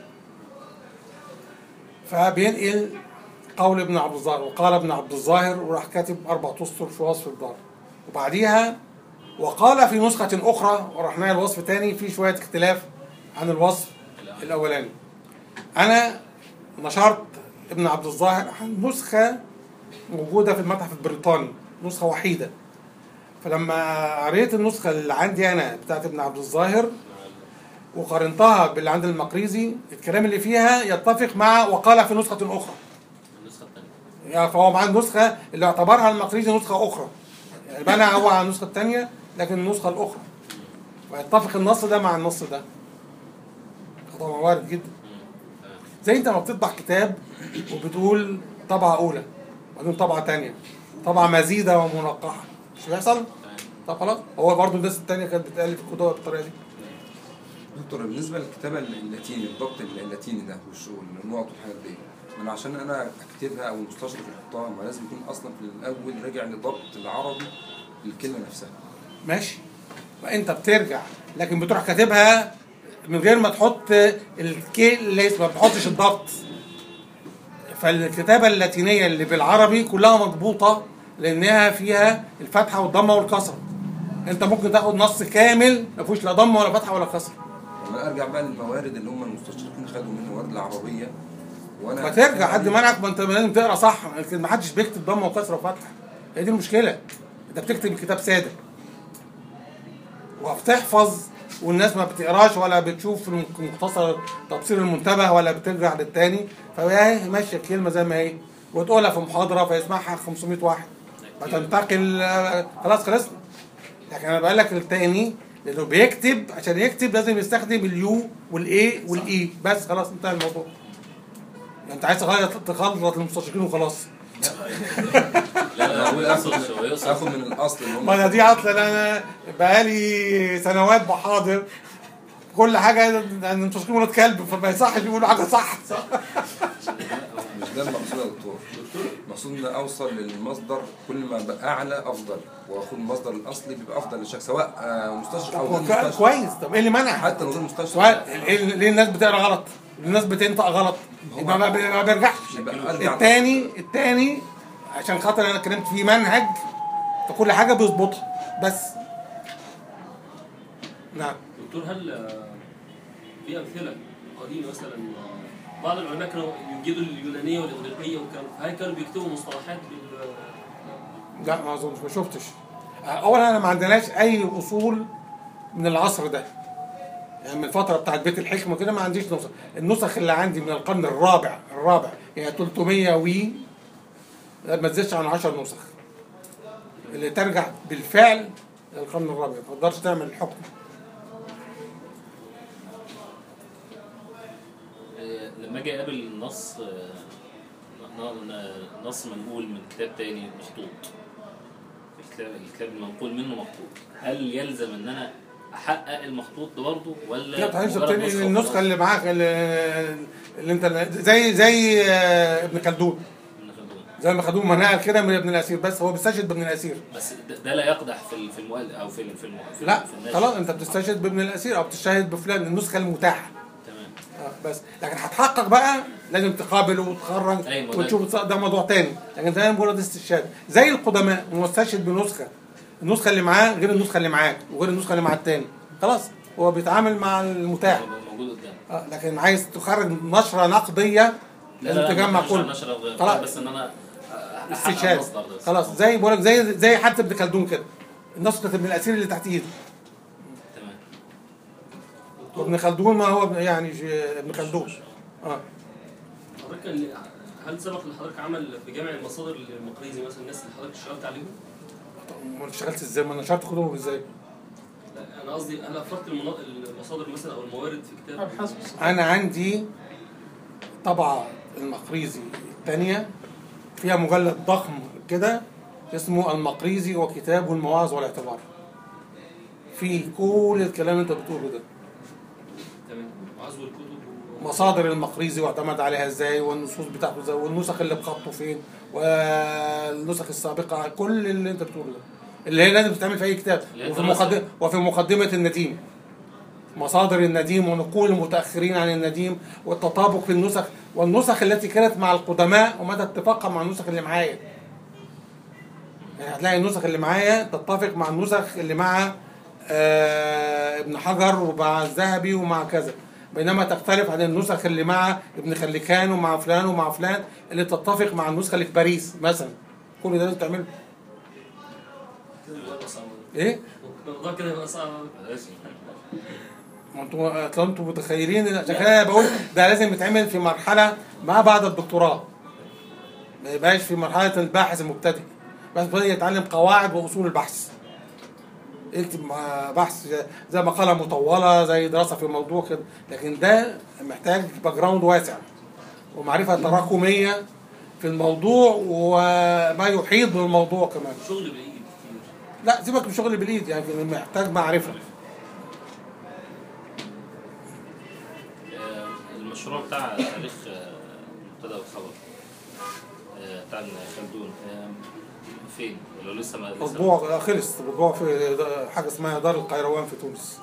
[SPEAKER 2] فبينقل قول ابن عبد الظاهر وقال ابن عبد الظاهر وراح كاتب اربع اسطر في وصف الدار وبعديها وقال في نسخة أخرى ورحنا لها الوصف تاني في شوية اختلاف عن الوصف الأولاني أنا نشرت ابن عبد الظاهر عن نسخة موجودة في المتحف البريطاني نسخة وحيدة فلما قريت النسخة اللي عندي أنا بتاعت ابن عبد الظاهر وقارنتها باللي عند المقريزي الكلام اللي فيها يتفق مع وقال في نسخة أخرى
[SPEAKER 1] النسخه الثانيه
[SPEAKER 2] يعني فهو معاه النسخة اللي اعتبرها المقريزي نسخة أخرى يعني بنى هو على النسخة الثانية لكن النسخة الأخرى ويتفق النص ده مع النص ده طبعا وارد جدا زي انت ما بتطبع كتاب وبتقول طبعة أولى وبعدين طبعة تانية طبعة مزيدة ومنقحة مش بيحصل؟ طب خلاص هو برضه الناس التانية كانت بتألف الكتب بالطريقة دي
[SPEAKER 4] دكتور بالنسبه للكتابه اللاتيني الضبط اللاتيني ده والشغل النقط والحاجات دي انا عشان انا اكتبها او المستشرق يحطها ما لازم يكون اصلا في الاول راجع لضبط العربي للكلمه نفسها
[SPEAKER 2] ماشي فانت بترجع لكن بتروح كاتبها من غير ما تحط الكي اللي ما بتحطش الضبط فالكتابة اللاتينية اللي بالعربي كلها مضبوطة لأنها فيها الفتحة والضمة والكسرة أنت ممكن تاخد نص كامل ما فيهوش لا ضمة ولا فتحة ولا كسرة
[SPEAKER 4] لما ارجع بقى للموارد اللي هم المستشرقين خدوا من الموارد العربيه وانا
[SPEAKER 2] فترجع حد منعك ما أنت لازم تقرا صح لكن ما حدش بيكتب ضمة وكسرة وفتحة هي دي المشكلة أنت بتكتب الكتاب سادة وبتحفظ والناس ما بتقراش ولا بتشوف مختصر تبصير المنتبه ولا بترجع للتاني فهي ماشيه الكلمه زي ما هي وتقولها في محاضره فيسمعها 500 واحد فتنتقل آه، خلاص خلصنا لكن انا بقول لك التاني لانه بيكتب عشان يكتب لازم يستخدم اليو والاي والاي بس خلاص انتهى الموضوع يعني انت عايز تغير تغلط المستشرقين وخلاص
[SPEAKER 1] لا لا هو
[SPEAKER 4] أقول
[SPEAKER 1] يقصد
[SPEAKER 4] آخد-
[SPEAKER 1] هو يقصد
[SPEAKER 4] اخد من الاصل اللي هم
[SPEAKER 2] ما انا دي اصلا انا بقالي سنوات بحاضر كل حاجه يعني المستشرقين ولاد كلب فما يصحش يقولوا حاجه صح
[SPEAKER 4] مش ده المقصود يا دكتور المقصود ان اوصل للمصدر كل ما بقى اعلى افضل واخد المصدر الاصلي بيبقى افضل للشخص سواء آه، مستشرق او غير
[SPEAKER 2] طب
[SPEAKER 4] مستشرق
[SPEAKER 2] كويس طب ايه اللي منع
[SPEAKER 4] حتى لو غير مستشرق
[SPEAKER 2] سؤال ليه ليه الناس بتقرا غلط؟ ليه الناس بتنطق غلط؟ يبقى ما بي- ما بيرجعش
[SPEAKER 4] يبقى ارجع
[SPEAKER 2] التاني التاني عشان خاطر انا اتكلمت في منهج فكل حاجه بيظبطها بس نعم
[SPEAKER 3] دكتور هل آه، في امثله قديمه مثلا آه، بعض العلماء كانوا يوجدوا اليونانيه والاغريقيه وكان هل كانوا بيكتبوا مصطلحات بال
[SPEAKER 2] لا ما اظنش ما شفتش اولا انا ما عندناش اي اصول من العصر ده يعني من الفتره بتاعت بيت الحكمه كده ما عنديش نسخ النسخ اللي عندي من القرن الرابع الرابع هي 300 وي ما تزيدش عن 10 نسخ اللي ترجع بالفعل للقرن الرابع ما تقدرش تعمل حكم
[SPEAKER 1] آه، لما اجي اقابل النص آه، ن- ن- نص منقول من كتاب تاني مخطوط الكتاب الكتاب المنقول منه مخطوط هل يلزم ان انا احقق المخطوط ده برضه ولا
[SPEAKER 2] لا بتعيش
[SPEAKER 1] مجرد
[SPEAKER 2] بتنقل
[SPEAKER 1] نسخة
[SPEAKER 2] النسخه
[SPEAKER 1] وخلاص؟
[SPEAKER 2] اللي معاك اللي, اللي انت زي زي آه، ابن خلدون
[SPEAKER 1] ابن خلدون.
[SPEAKER 2] زي ما خدوه مناقل كده من ابن الاسير بس هو بيستشهد بابن الاسير
[SPEAKER 1] بس ده, ده لا يقدح في ال- في المؤلف او في ال- في الم... في
[SPEAKER 2] لا
[SPEAKER 1] في الناشر.
[SPEAKER 2] خلاص انت بتستشهد بابن الاسير او بتستشهد بفلان النسخه المتاحه
[SPEAKER 1] تمام
[SPEAKER 2] آه، بس لكن هتحقق بقى لازم تقابل وتخرج
[SPEAKER 1] أيوة، ده-
[SPEAKER 2] وتشوف الص- ده موضوع تاني لكن ده مجرد استشهاد زي القدماء مستشهد بنسخه النسخه اللي معاه غير النسخه اللي معاك وغير النسخه اللي مع التاني خلاص هو بيتعامل مع المتاح
[SPEAKER 1] هو موجود قدامي
[SPEAKER 2] آه، لكن عايز تخرج نشره نقديه لازم تجمع
[SPEAKER 1] مش
[SPEAKER 2] كله
[SPEAKER 1] نشر الغير
[SPEAKER 2] خلاص.
[SPEAKER 1] بس ان انا أحقق
[SPEAKER 2] استشهاد
[SPEAKER 1] مصدر ده.
[SPEAKER 2] خلاص زي بقول لك زي زي حتى ابن خلدون كده نسخه ابن الاسير اللي تحت ايده
[SPEAKER 1] تمام
[SPEAKER 2] وابن خلدون ما هو ابن- يعني ج- ابن خلدون اه
[SPEAKER 3] حضرتك ال- هل سبق لحضرتك عمل بجمع المصادر المقريزي مثلا الناس اللي حضرتك اشتغلت عليهم؟
[SPEAKER 2] ما أنا اشتغلت ازاي ما انا نشرت كتبه ازاي
[SPEAKER 3] لا، انا قصدي هل افردت المنا- المصادر مثلا او الموارد في كتاب؟
[SPEAKER 5] ابحاث
[SPEAKER 2] انا عندي طبعه المقريزي الثانيه فيها مجلد ضخم كده اسمه المقريزي وكتاب المواعظ والاعتبار في كل الكلام اللي انت بتقوله ده
[SPEAKER 3] تمام وعزو الكتب و...
[SPEAKER 2] مصادر المقريزي واعتمد عليها ازاي والنصوص بتاعته ازاي والنسخ اللي بخطه فين والنسخ السابقه كل اللي انت بتقوله ده اللي هي لازم تتعمل في اي كتاب
[SPEAKER 1] اللي هي
[SPEAKER 2] وفي
[SPEAKER 1] دراسة.
[SPEAKER 2] مقدمه وفي مقدمه النديم مصادر النديم ونقول المتاخرين عن النديم والتطابق في النسخ والنسخ التي كانت مع القدماء ومدى اتفاقها مع النسخ اللي معايا يعني هتلاقي النسخ اللي معايا تتفق مع النسخ اللي مع آه ابن حجر ومع الذهبي ومع كذا بينما تختلف عن النسخ اللي مع ابن خلكان ومع فلان ومع فلان اللي تتفق مع النسخه اللي في باريس مثلا كل ده لازم تعمله
[SPEAKER 3] كده بيبقى صعب
[SPEAKER 2] ايه؟
[SPEAKER 3] الموضوع كده يبقى صعب
[SPEAKER 1] لازم.
[SPEAKER 2] ما انتوا أصل انتوا متخيلين عشان كده أنا بقول ده لازم يتعمل في مرحله ما بعد الدكتوراه ما يبقاش في مرحله الباحث المبتدئ بس بدأ يتعلم قواعد واصول البحث اكتب مع بحث زي مقاله مطوله زي دراسه في موضوع كده لكن ده محتاج باك جراوند واسع ومعرفه تراكميه في الموضوع وما يحيط بالموضوع كمان
[SPEAKER 3] شغل بالايد كتير
[SPEAKER 2] لا سيبك من الشغل بالايد يعني محتاج معرفه
[SPEAKER 1] آه، المشروع بتاع تاريخ آه، المبتدا والخبر آه، بتاع ابن خلدون آه، فين؟ ولا لسه ما لسه
[SPEAKER 2] مطبوع خلص مطبوع في د- حاجه اسمها دار القيروان في تونس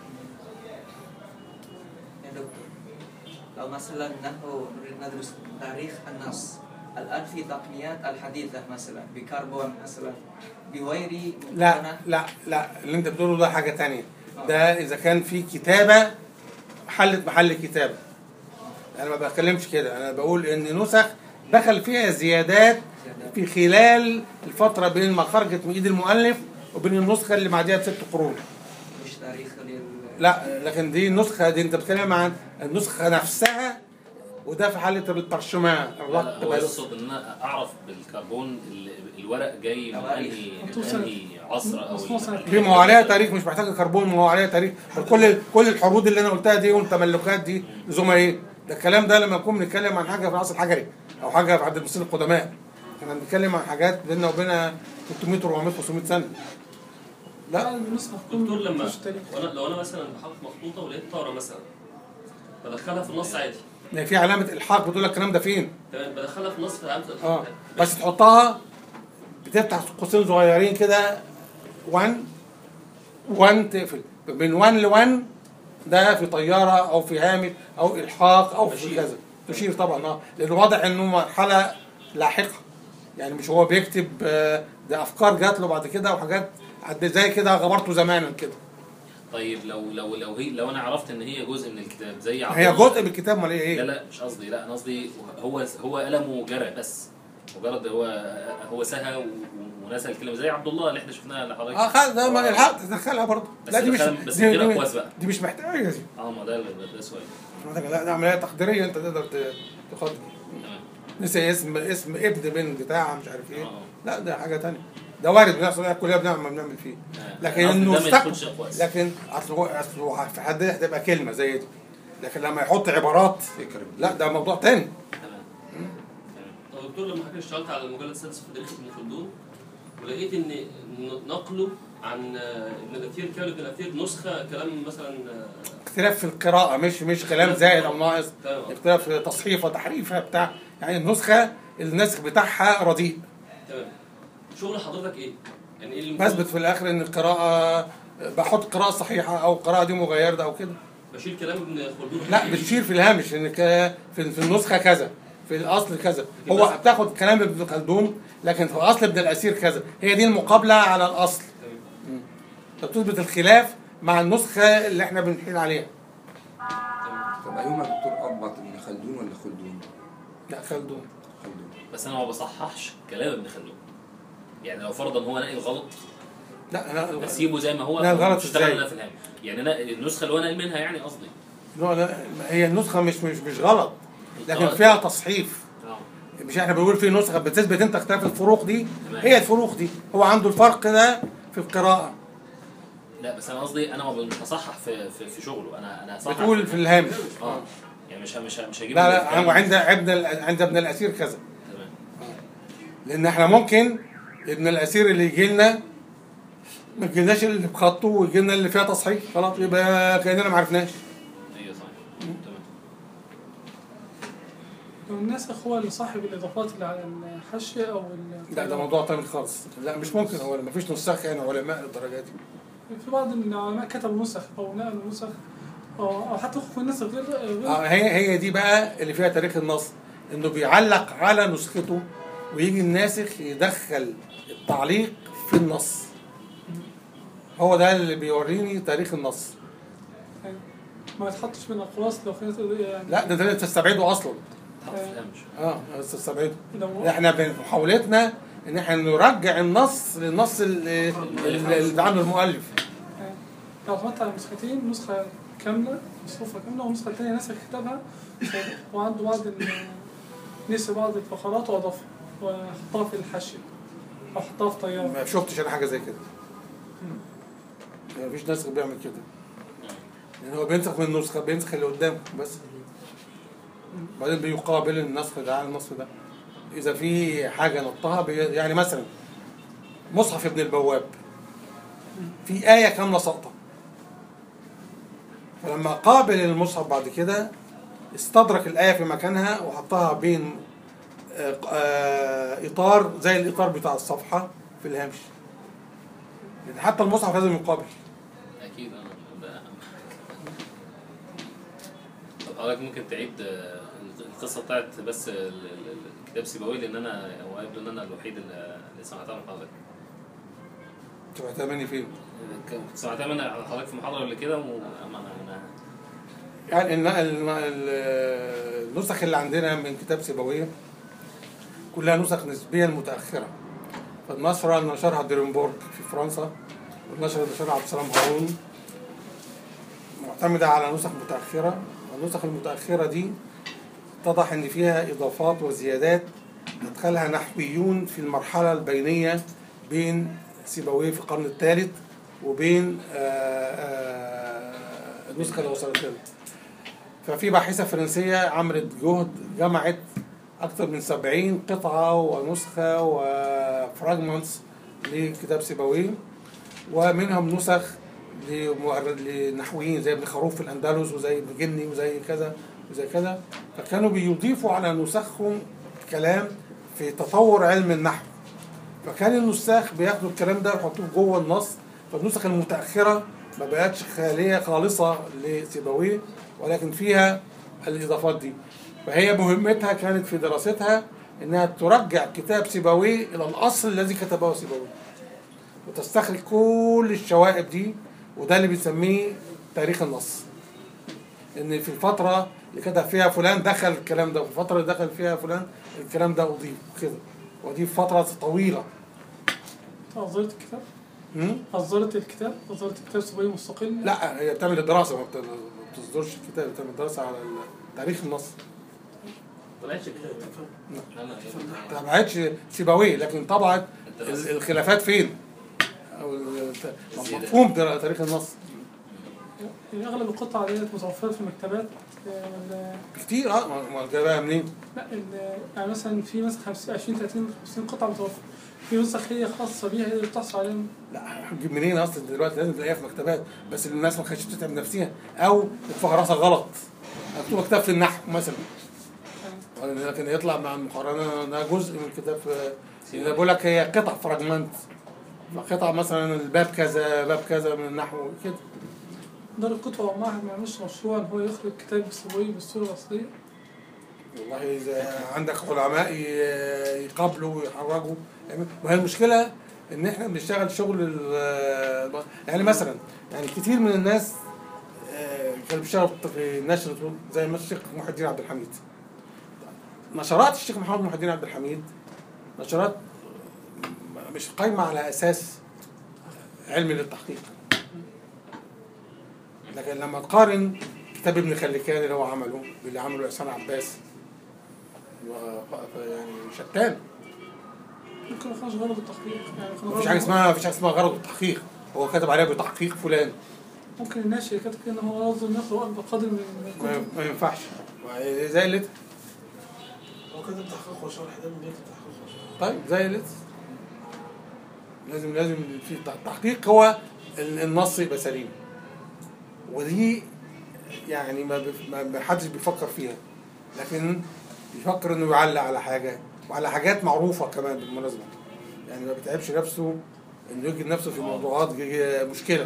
[SPEAKER 6] يا دكتور لو مثلا نحن نريد ندرس تاريخ النص الآن في تقنيات الحديثة مثلا بكربون مثلا بغير
[SPEAKER 2] لا
[SPEAKER 6] مقارنة.
[SPEAKER 2] لا لا اللي انت بتقوله ده حاجه تانية ده اذا كان في كتابه حلت محل كتابه انا ما بتكلمش كده انا بقول ان نسخ دخل فيها زيادات في خلال الفتره بين ما خرجت من ايد المؤلف وبين النسخه اللي بعديها بست قرون
[SPEAKER 6] مش تاريخ لل
[SPEAKER 2] لا لكن دي النسخه دي انت بتتكلم عن النسخه نفسها وده في حاله الترشمان
[SPEAKER 1] لا،
[SPEAKER 2] الربط
[SPEAKER 1] لا، هو
[SPEAKER 2] بين-
[SPEAKER 1] يقصد ان انا اعرف بالكربون ال- الورق جاي من
[SPEAKER 6] تواريخ.
[SPEAKER 1] انهي من
[SPEAKER 5] توصل-
[SPEAKER 1] انهي عصر او
[SPEAKER 5] توصل سنة
[SPEAKER 2] دي ما هو عليها تاريخ مش محتاجه كربون ما هو عليها تاريخ كل كل الحروض اللي انا قلتها دي والتملكات دي لزومها ايه؟ ده الكلام ده لما نكون بنتكلم عن حاجه في العصر الحجري او حاجه في عند المصريين القدماء احنا بنتكلم عن حاجات بيننا وبينها 300 400 500 سنه لا
[SPEAKER 5] النسخة تكون
[SPEAKER 3] دكتور لما
[SPEAKER 5] مفيش تاريخ.
[SPEAKER 3] وانا لو انا مثلا بحط مخطوطه ولقيت طاره مثلا بدخلها في النص عادي
[SPEAKER 2] يعني في علامه الحاق بتقول لك الكلام ده فين؟
[SPEAKER 3] تمام بدخلها في النص في علامه
[SPEAKER 2] اه بس تحطها بتفتح قوسين صغيرين كده 1 1 تقفل من 1 ل 1 ده في طياره او في هامش او الحاق او في
[SPEAKER 3] تشير.
[SPEAKER 2] كذا تشير طبعا اه لانه واضح انه مرحله لاحقه يعني مش هو بيكتب آه، ده افكار جات له بعد كده وحاجات عد- زي كده غبرته زمانا كده
[SPEAKER 1] طيب لو لو لو هي لو انا عرفت ان هي جزء من الكتاب زي عبد
[SPEAKER 2] هي
[SPEAKER 1] الله-
[SPEAKER 2] جزء من الكتاب امال ايه
[SPEAKER 1] لا
[SPEAKER 2] ايه
[SPEAKER 1] لا مش قصدي لا انا قصدي هو هو قلمه جرى بس مجرد هو هو سهى و- ونسى الكلمه زي عبد الله اللي احنا شفناها اللي حضرتك
[SPEAKER 2] اه خلاص ده ما الحق تدخلها برضه
[SPEAKER 1] بس
[SPEAKER 2] لا دي مش
[SPEAKER 1] دخلها- بس
[SPEAKER 2] دي,
[SPEAKER 1] كده
[SPEAKER 2] دي,
[SPEAKER 1] كويس بقى.
[SPEAKER 2] دي مش محتاجه دي
[SPEAKER 1] اه ما ده ده ده سؤال
[SPEAKER 2] لا ده عمليه تقديريه انت تقدر ت- تاخد
[SPEAKER 1] تمام
[SPEAKER 2] نسي اسم اسم ابن بن بتاع مش عارف ايه
[SPEAKER 1] آه.
[SPEAKER 2] لا ده حاجه تانية ده وارد بيحصل كلنا بنعمل بنعمل فيه
[SPEAKER 1] آه.
[SPEAKER 2] لكن
[SPEAKER 1] قصدي
[SPEAKER 2] انه
[SPEAKER 1] ده ما
[SPEAKER 2] استقبل
[SPEAKER 1] يدخلش أقواس.
[SPEAKER 2] لكن اصل هو اصل هو في حد هتبقى كلمه زي دي لكن لما يحط عبارات
[SPEAKER 4] فكرة
[SPEAKER 2] لا ده موضوع تاني
[SPEAKER 1] تمام
[SPEAKER 3] طب دكتور لما حضرتك اشتغلت على المجلد السادس في تاريخ ابن خلدون ولقيت ان ن- نقله عن آه، ابن الاثير كامل ابن الاثير نسخه كلام مثلا آه،
[SPEAKER 2] اختلاف في القراءه مش مش كلام زائد او ناقص
[SPEAKER 3] تمام
[SPEAKER 2] اختلاف في تصحيفها تحريفها بتاع يعني النسخه النسخ بتاعها رديء
[SPEAKER 3] تمام شغل حضرتك ايه؟ يعني ايه اللي
[SPEAKER 2] بثبت في الاخر ان القراءه بحط قراءه صحيحه او القراءه دي مغيره او كده
[SPEAKER 3] بشيل كلام ابن خلدون
[SPEAKER 2] لا بتشير في الهامش ان ك- في في النسخه كذا في الاصل كذا هو بتاخد كلام ابن خلدون لكن في الاصل ابن الاسير كذا هي دي المقابله على الاصل
[SPEAKER 3] تمام
[SPEAKER 2] فبتثبت الخلاف مع النسخه اللي احنا بنحيل عليها
[SPEAKER 3] تمام
[SPEAKER 4] طب ايهما يا دكتور اضبط ابن خلدون ولا خلدون؟
[SPEAKER 2] لا خلدون
[SPEAKER 4] خلدون
[SPEAKER 1] بس انا ما بصححش كلام ابن خلدون يعني لو فرضا هو ناقل غلط
[SPEAKER 2] لا انا
[SPEAKER 1] بسيبه زي ما هو
[SPEAKER 2] لا، غلط
[SPEAKER 1] اشتغل
[SPEAKER 2] إزاي؟
[SPEAKER 1] انا في الهام يعني انا النسخه اللي هو ناقل منها يعني قصدي
[SPEAKER 2] لا لا هي النسخه مش مش مش غلط لكن
[SPEAKER 1] غلط.
[SPEAKER 2] فيها تصحيف
[SPEAKER 1] اه
[SPEAKER 2] مش احنا بنقول في نسخه بتثبت انت اختلاف الفروق دي
[SPEAKER 1] تمام.
[SPEAKER 2] هي الفروق دي هو عنده الفرق ده في القراءه
[SPEAKER 1] لا بس انا قصدي انا ما مش هصحح في في, في شغله انا انا هصحح
[SPEAKER 2] بتقول في الهامش
[SPEAKER 1] اه يعني مش ه- مش ه- مش هجيب
[SPEAKER 2] لا لا
[SPEAKER 1] الكلام.
[SPEAKER 2] هو عند ابن ال- عند ابن الاسير كذا
[SPEAKER 1] تمام
[SPEAKER 2] لان احنا ممكن ابن الاسير اللي يجي لنا ما يجيلناش اللي بخطه ويجي لنا اللي فيها تصحيح خلاص يبقى كاننا ما عرفناش
[SPEAKER 1] ايوه صحيح تمام
[SPEAKER 7] لو الناسخ هو اللي صاحب الاضافات اللي على الحاشيه او ال-
[SPEAKER 2] لا ده موضوع تاني خالص لا مش ممكن هو ما فيش نساخ يعني علماء للدرجه دي
[SPEAKER 7] في بعض العلماء كتبوا نسخ او نقلوا نسخ او أو حتى في النسخ غير غير
[SPEAKER 2] اه هي هي دي بقى اللي فيها تاريخ النص انه بيعلق على نسخته ويجي الناسخ يدخل التعليق في النص هو ده اللي بيوريني تاريخ النص
[SPEAKER 7] يعني ما يتحطش من الاقواس لو كانت يعني
[SPEAKER 2] لا ده ده تستبعده اصلا
[SPEAKER 1] حط في الهامش
[SPEAKER 2] اه تستبعده
[SPEAKER 7] لو
[SPEAKER 2] احنا بمحاولتنا ان احنا نرجع النص للنص اللي, اللي عامله المؤلف
[SPEAKER 7] يعني لو اعتمدت على نسختين نسخه كامله مصروفه كامله والنسخه الثانيه ناسخ كتابها وعنده بعض ال- نسي بعض الفقرات واضافها وحطها في الحاشيه او حطها في طياره
[SPEAKER 2] ما شفتش انا حاجه زي كده ما فيش ناسخ بيعمل كده لان هو بينسخ من النسخه بينسخ اللي قدامه بس بعدين بيقابل النسخ ده على النسخ ده اذا في حاجه نطها بي يعني مثلا مصحف ابن البواب في ايه كامله ساقطه فلما قابل المصحف بعد كده استدرك الايه في مكانها وحطها بين آه، آه، اطار زي الاطار بتاع الصفحه في الهامش لأن حتى المصحف لازم يقابل
[SPEAKER 1] اكيد انا ده أهم حاجة. طب حضرتك ممكن تعيد آه، القصه بتاعت بس ال- ال- ال- كتاب سيبويه لان انا هو يبدو ان انا الوحيد اللي اللي سمعتها من حضرتك
[SPEAKER 2] سمعتها مني فين؟
[SPEAKER 1] كنت سمعتها من حضرتك في محاضره قبل كده وما انا انا
[SPEAKER 2] يعني الن- الن- ال- النسخ اللي عندنا من كتاب سيبويه كلها نسخ نسبيا متأخرة فالنشرة اللي نشرها ديرنبورغ في فرنسا والنشرة اللي نشرها عبد السلام هارون معتمدة على نسخ متأخرة والنسخ المتأخرة دي اتضح إن فيها إضافات وزيادات أدخلها نحويون في المرحلة البينية بين سيبويه في القرن الثالث وبين آه، آه، النسخة اللي وصلت لنا ففي باحثة فرنسية عملت جهد جمعت أكثر من سبعين قطعة ونسخة وفراجمنتس لكتاب سيبويه ومنهم نسخ لمؤرد- لنحويين زي ابن خروف في الأندلس وزي ابن جني وزي كذا وزي كذا فكانوا بيضيفوا على نسخهم كلام في تطور علم النحو فكان النساخ بياخدوا الكلام ده ويحطوه جوه النص فالنسخ المتأخرة ما بقتش خالية خالصة لسيبويه ولكن فيها الإضافات دي فهي مهمتها كانت في دراستها إنها ترجع كتاب سيبويه إلى الأصل الذي كتبه سيبويه وتستخرج كل الشوائب دي وده اللي بنسميه تاريخ النص ان في الفتره اللي كتب فيها فلان دخل الكلام ده وفي الفتره اللي دخل فيها فلان الكلام ده اضيف كده ودي فتره طويله
[SPEAKER 7] أصدرت الكتاب
[SPEAKER 2] م?
[SPEAKER 7] أصدرت الكتاب أصدرت كتاب سبوي مستقل
[SPEAKER 2] لا هي بتعمل دراسه ما بت- ما بتصدرش الكتاب بتعمل دراسه على ال- تاريخ النص
[SPEAKER 3] طلعتش كتاب
[SPEAKER 1] انا
[SPEAKER 2] ما تابعتش سيبويه لكن طبعت ال- الخلافات فين او ال- مفهوم در- تاريخ النص
[SPEAKER 7] يعني أغلب القطع ديت متوفرة في المكتبات آه، ولا-
[SPEAKER 2] كتير اه ما- ما جايبها منين
[SPEAKER 7] لا ال- يعني مثلا في مثلا 50 20 30 50 قطعة متوفرة في نسخ هي خاصة بيها هي اللي بتحصل عليهم
[SPEAKER 2] لا هتجيب منين اصلا دلوقتي لازم تلاقيها في مكتبات بس الناس ما كانتش بتتعب نفسها او بتفهرسها غلط مكتوبه كتاب في النحو مثلا لكن يطلع مع المقارنه ده جزء من كتاب اذا بقول لك هي قطع فراجمنت فقطع مثلا الباب كذا باب كذا من النحو كده
[SPEAKER 7] دار القطوة والمعهد ما يعملش مشروع ان هو يخرج كتاب السبوي بالصورة الأصلية
[SPEAKER 2] والله اذا عندك علماء ي- يقابلوا ويحرجوا يعني ما هي المشكله ان احنا بنشتغل شغل ال- يعني مثلا يعني كتير من الناس آه، كانوا بيشتغلوا في النشر زي ما الشيخ محي الدين عبد الحميد نشرات الشيخ محمد محي الدين عبد الحميد نشرات مش قايمه على اساس علمي للتحقيق لكن لما تقارن كتاب ابن خلكان اللي هو عمله باللي عمله احسان عباس و- يعني شتان
[SPEAKER 7] ممكن ما كانش غرض التحقيق يعني كان
[SPEAKER 2] مفيش
[SPEAKER 7] غرض-
[SPEAKER 2] حاجه اسمها مفيش حاجه اسمها غرض التحقيق هو كتب عليها بتحقيق فلان
[SPEAKER 7] ممكن الناشر كاتب كده ان هو قصده انه يقرأ أكبر قدر من
[SPEAKER 2] ما,
[SPEAKER 7] الكتب
[SPEAKER 2] ما ينفعش زي اللي
[SPEAKER 5] هو كده التحقيق وشرح ده من بيت التحقيق وشرح
[SPEAKER 2] طيب زي اللي لازم لازم في التحقيق هو ال- النص يبقى سليم ودي يعني ما بف- ما ما حدش بيفكر فيها لكن بيفكر انه يعلق على حاجه وعلى حاجات معروفه كمان بالمناسبه يعني ما بيتعبش نفسه انه يجد نفسه في موضوعات ج- ج- مشكله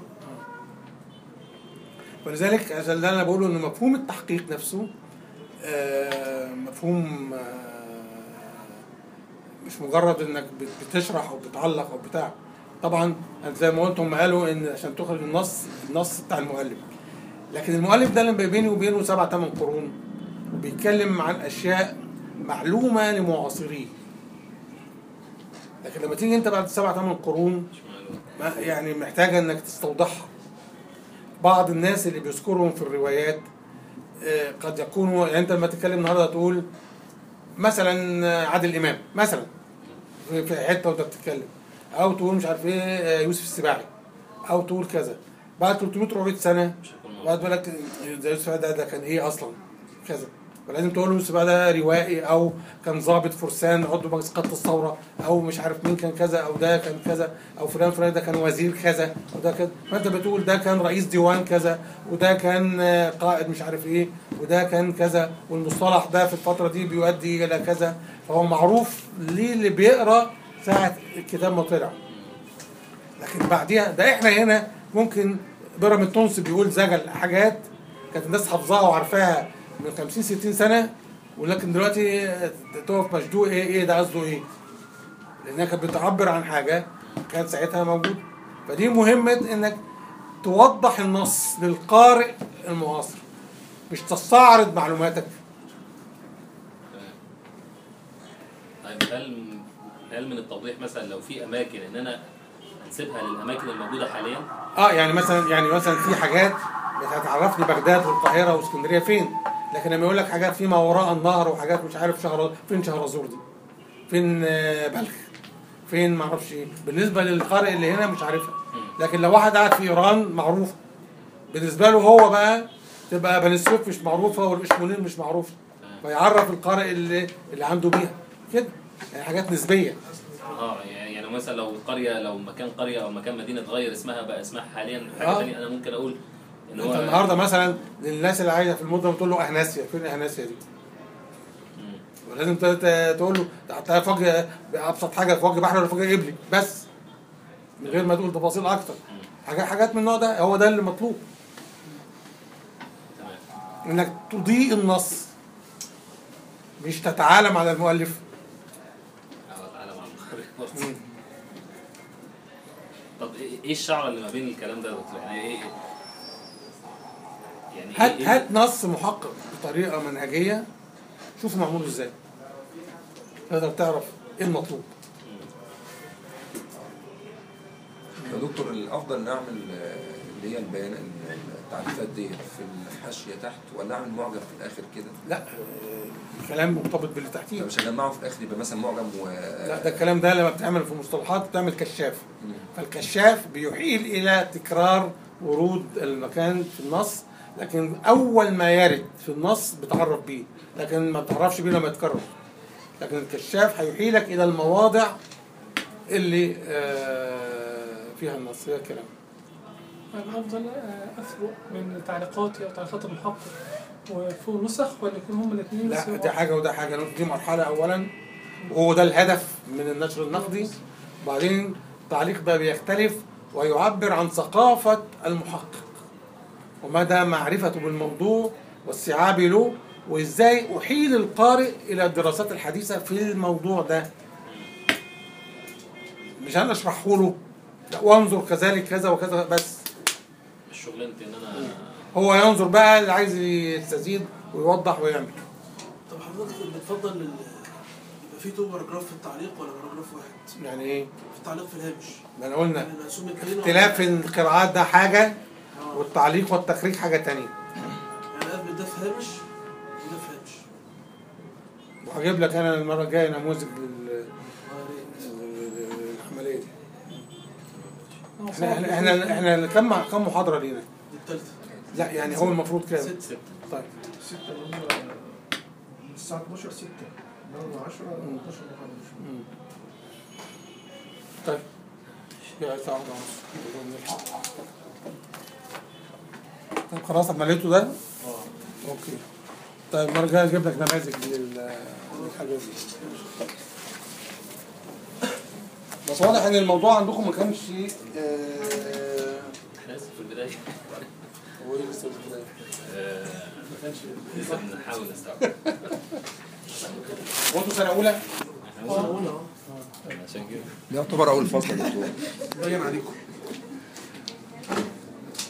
[SPEAKER 2] ولذلك عشان اللي انا بقوله ان مفهوم التحقيق نفسه آه، مفهوم آه، مش مجرد انك بت- بتشرح او بتعلق او بتاع طبعا أنت زي ما قلت هم قالوا ان عشان تخرج النص النص بتاع المؤلف لكن المؤلف ده لما بيني وبينه سبع ثمان قرون وبيتكلم عن اشياء معلومه لمعاصريه لكن لما تيجي انت بعد سبع ثمان قرون
[SPEAKER 1] مش معلوم
[SPEAKER 2] ما يعني محتاجة انك تستوضحها بعض الناس اللي بيذكرهم في الروايات آه، قد يكونوا يعني انت لما تتكلم النهارده تقول مثلا آه، عادل امام مثلا في في حته وانت بتتكلم او تقول مش عارف ايه آه، يوسف السباعي او تقول كذا بعد 300 400 سنه
[SPEAKER 1] مش هيكون موجود.
[SPEAKER 2] بعد بالك زي يوسف ده ده كان ايه اصلا كذا فلازم تقول له يوسف ده روائي او كان ضابط فرسان عضو مجلس قاده الثوره او مش عارف مين كان كذا او ده كان كذا او فلان فلان ده كان وزير كذا او ده كذا فانت بتقول ده كان رئيس ديوان كذا وده كان آه، قائد مش عارف ايه وده كان كذا والمصطلح ده في الفتره دي بيؤدي الى كذا فهو معروف ليه اللي بيقرا ساعه الكتاب ما طلع لكن بعديها ده احنا هنا ممكن بيراميد تونس بيقول زجل حاجات كانت الناس حافظاها وعارفاها من 50 60 سنه ولكن دلوقتي تقف مشدوق ايه ايه ده قصده ايه؟ لانها كانت بتعبر عن حاجه كانت ساعتها موجوده فدي مهمه انك توضح النص للقارئ المعاصر مش تستعرض معلوماتك
[SPEAKER 1] طيب هل هل من التوضيح مثلا لو في اماكن ان انا انسبها للاماكن الموجوده حاليا
[SPEAKER 2] اه يعني مثلا يعني مثلا في حاجات بتعرفني بغداد والقاهره واسكندريه فين لكن لما يقول لك حاجات فيما وراء النهر وحاجات مش عارف شهر فين شهرزور دي فين آه، بلخ فين ما اعرفش ايه بالنسبه للقارئ اللي هنا مش عارفها لكن لو واحد قاعد في ايران معروفه بالنسبه له هو بقى تبقى بني سويف مش معروفه والاشمونين مش معروفه فيعرف القارئ اللي اللي عنده بيها كده يعني حاجات نسبيه
[SPEAKER 1] اه يعني يعني مثلا لو قريه لو مكان قريه او مكان مدينه اتغير اسمها بقى اسمها حاليا حاجه
[SPEAKER 2] آه.
[SPEAKER 1] ثانيه انا ممكن اقول ان هو
[SPEAKER 2] انت النهارده مثلا للناس اللي عايشه في المدن بتقول له اهناسيا فين اهناسيا دي؟
[SPEAKER 1] مم.
[SPEAKER 2] ولازم ت- ت- تقول له تحطها في وجه ابسط حاجه في وجه بحر ولا في وجه قبلي بس من غير ما تقول تفاصيل اكتر حاجات حاجات من النوع ده هو ده اللي مطلوب
[SPEAKER 1] تمام
[SPEAKER 2] انك تضيء النص مش تتعالم على المؤلف
[SPEAKER 1] على العالم على المخرج برضه. طب إيه- ايه الشعر اللي ما بين الكلام ده يا دكتور؟ يعني ايه يعني
[SPEAKER 2] هات
[SPEAKER 1] إيه- إيه-
[SPEAKER 2] هات نص محقق بطريقه منهجيه شوف معمول ازاي تقدر تعرف ايه المطلوب
[SPEAKER 4] يا دكتور الافضل نعمل آه، اللي هي البيان التعريفات دي في الحاشيه تحت ولا اعمل معجم في الاخر كده
[SPEAKER 2] لا آه، الكلام مرتبط باللي تحتيه
[SPEAKER 4] مش هجمعه في الاخر يبقى مثلا معجم و
[SPEAKER 2] لا ده الكلام ده لما بتعمل في المصطلحات بتعمل كشاف فالكشاف بيحيل الى تكرار ورود المكان في النص لكن اول ما يرد في النص بتعرف بيه لكن ما بتعرفش بيه لما يتكرر لكن الكشاف هيحيلك الى المواضع اللي آه، فيها النص هي الكلام
[SPEAKER 7] الأفضل آه، أفرق بين تعليقاتي أو تعليقات المحقق وفوق نسخ ولا يكون هم الاثنين
[SPEAKER 2] لا دي حاجه وده حاجه دي مرحله اولا وهو ده الهدف من النشر النقدي بعدين التعليق ده بيختلف ويعبر عن ثقافه المحقق ومدى معرفته بالموضوع واستيعابه له وازاي احيل القارئ الى الدراسات الحديثه في الموضوع ده مش انا اشرحه له لا وانظر كذلك كذا وكذا بس
[SPEAKER 1] مش شغلانتي ان انا
[SPEAKER 2] هو ينظر بقى اللي عايز يستزيد ويوضح ويعمل
[SPEAKER 8] طب حضرتك بتفضل ال- يبقى في تو باراجراف في التعليق ولا باراجراف واحد؟
[SPEAKER 2] يعني ايه
[SPEAKER 8] في التعليق في الهامش
[SPEAKER 2] ما انا قلنا
[SPEAKER 8] يعني مقسوم اتنين ولا-
[SPEAKER 2] اختلاف القراءات ده حاجه
[SPEAKER 8] آه.
[SPEAKER 2] والتعليق والتخريج حاجه تانية
[SPEAKER 8] يعني قلب ده في هامش وده في هامش
[SPEAKER 2] وهجيب لك انا المره الجايه نموذج لل-
[SPEAKER 8] آه، يا ريت.
[SPEAKER 2] للعمليه دي احنا احنا احنا, احنا كم كم محاضره لينا؟
[SPEAKER 8] دي التالتة
[SPEAKER 2] لا يعني هو المفروض كام؟
[SPEAKER 8] ست
[SPEAKER 1] ست
[SPEAKER 2] طيب
[SPEAKER 5] ستة اللي هم من الساعة 12 6 من 10 12 محاضرة
[SPEAKER 2] مم. طيب يا ساعة واحدة ونص طيب خلاص عملته ده؟ اوكي طيب المرة الجاية اجيب لك نماذج لل- للحاجات دي بس واضح ان الموضوع عندكم ما كانش آه،
[SPEAKER 1] احنا لسه في البدايه
[SPEAKER 2] هو ايه لسه في البداية؟
[SPEAKER 1] آه،
[SPEAKER 2] ما كانش
[SPEAKER 1] لسه بنحاول نستوعب
[SPEAKER 2] هو انتوا سنة أولى؟
[SPEAKER 1] احنا قلنا-
[SPEAKER 8] أولى أهو
[SPEAKER 1] عشان كده
[SPEAKER 4] ده يعتبر اول فصل يا دكتور
[SPEAKER 2] باين عليكم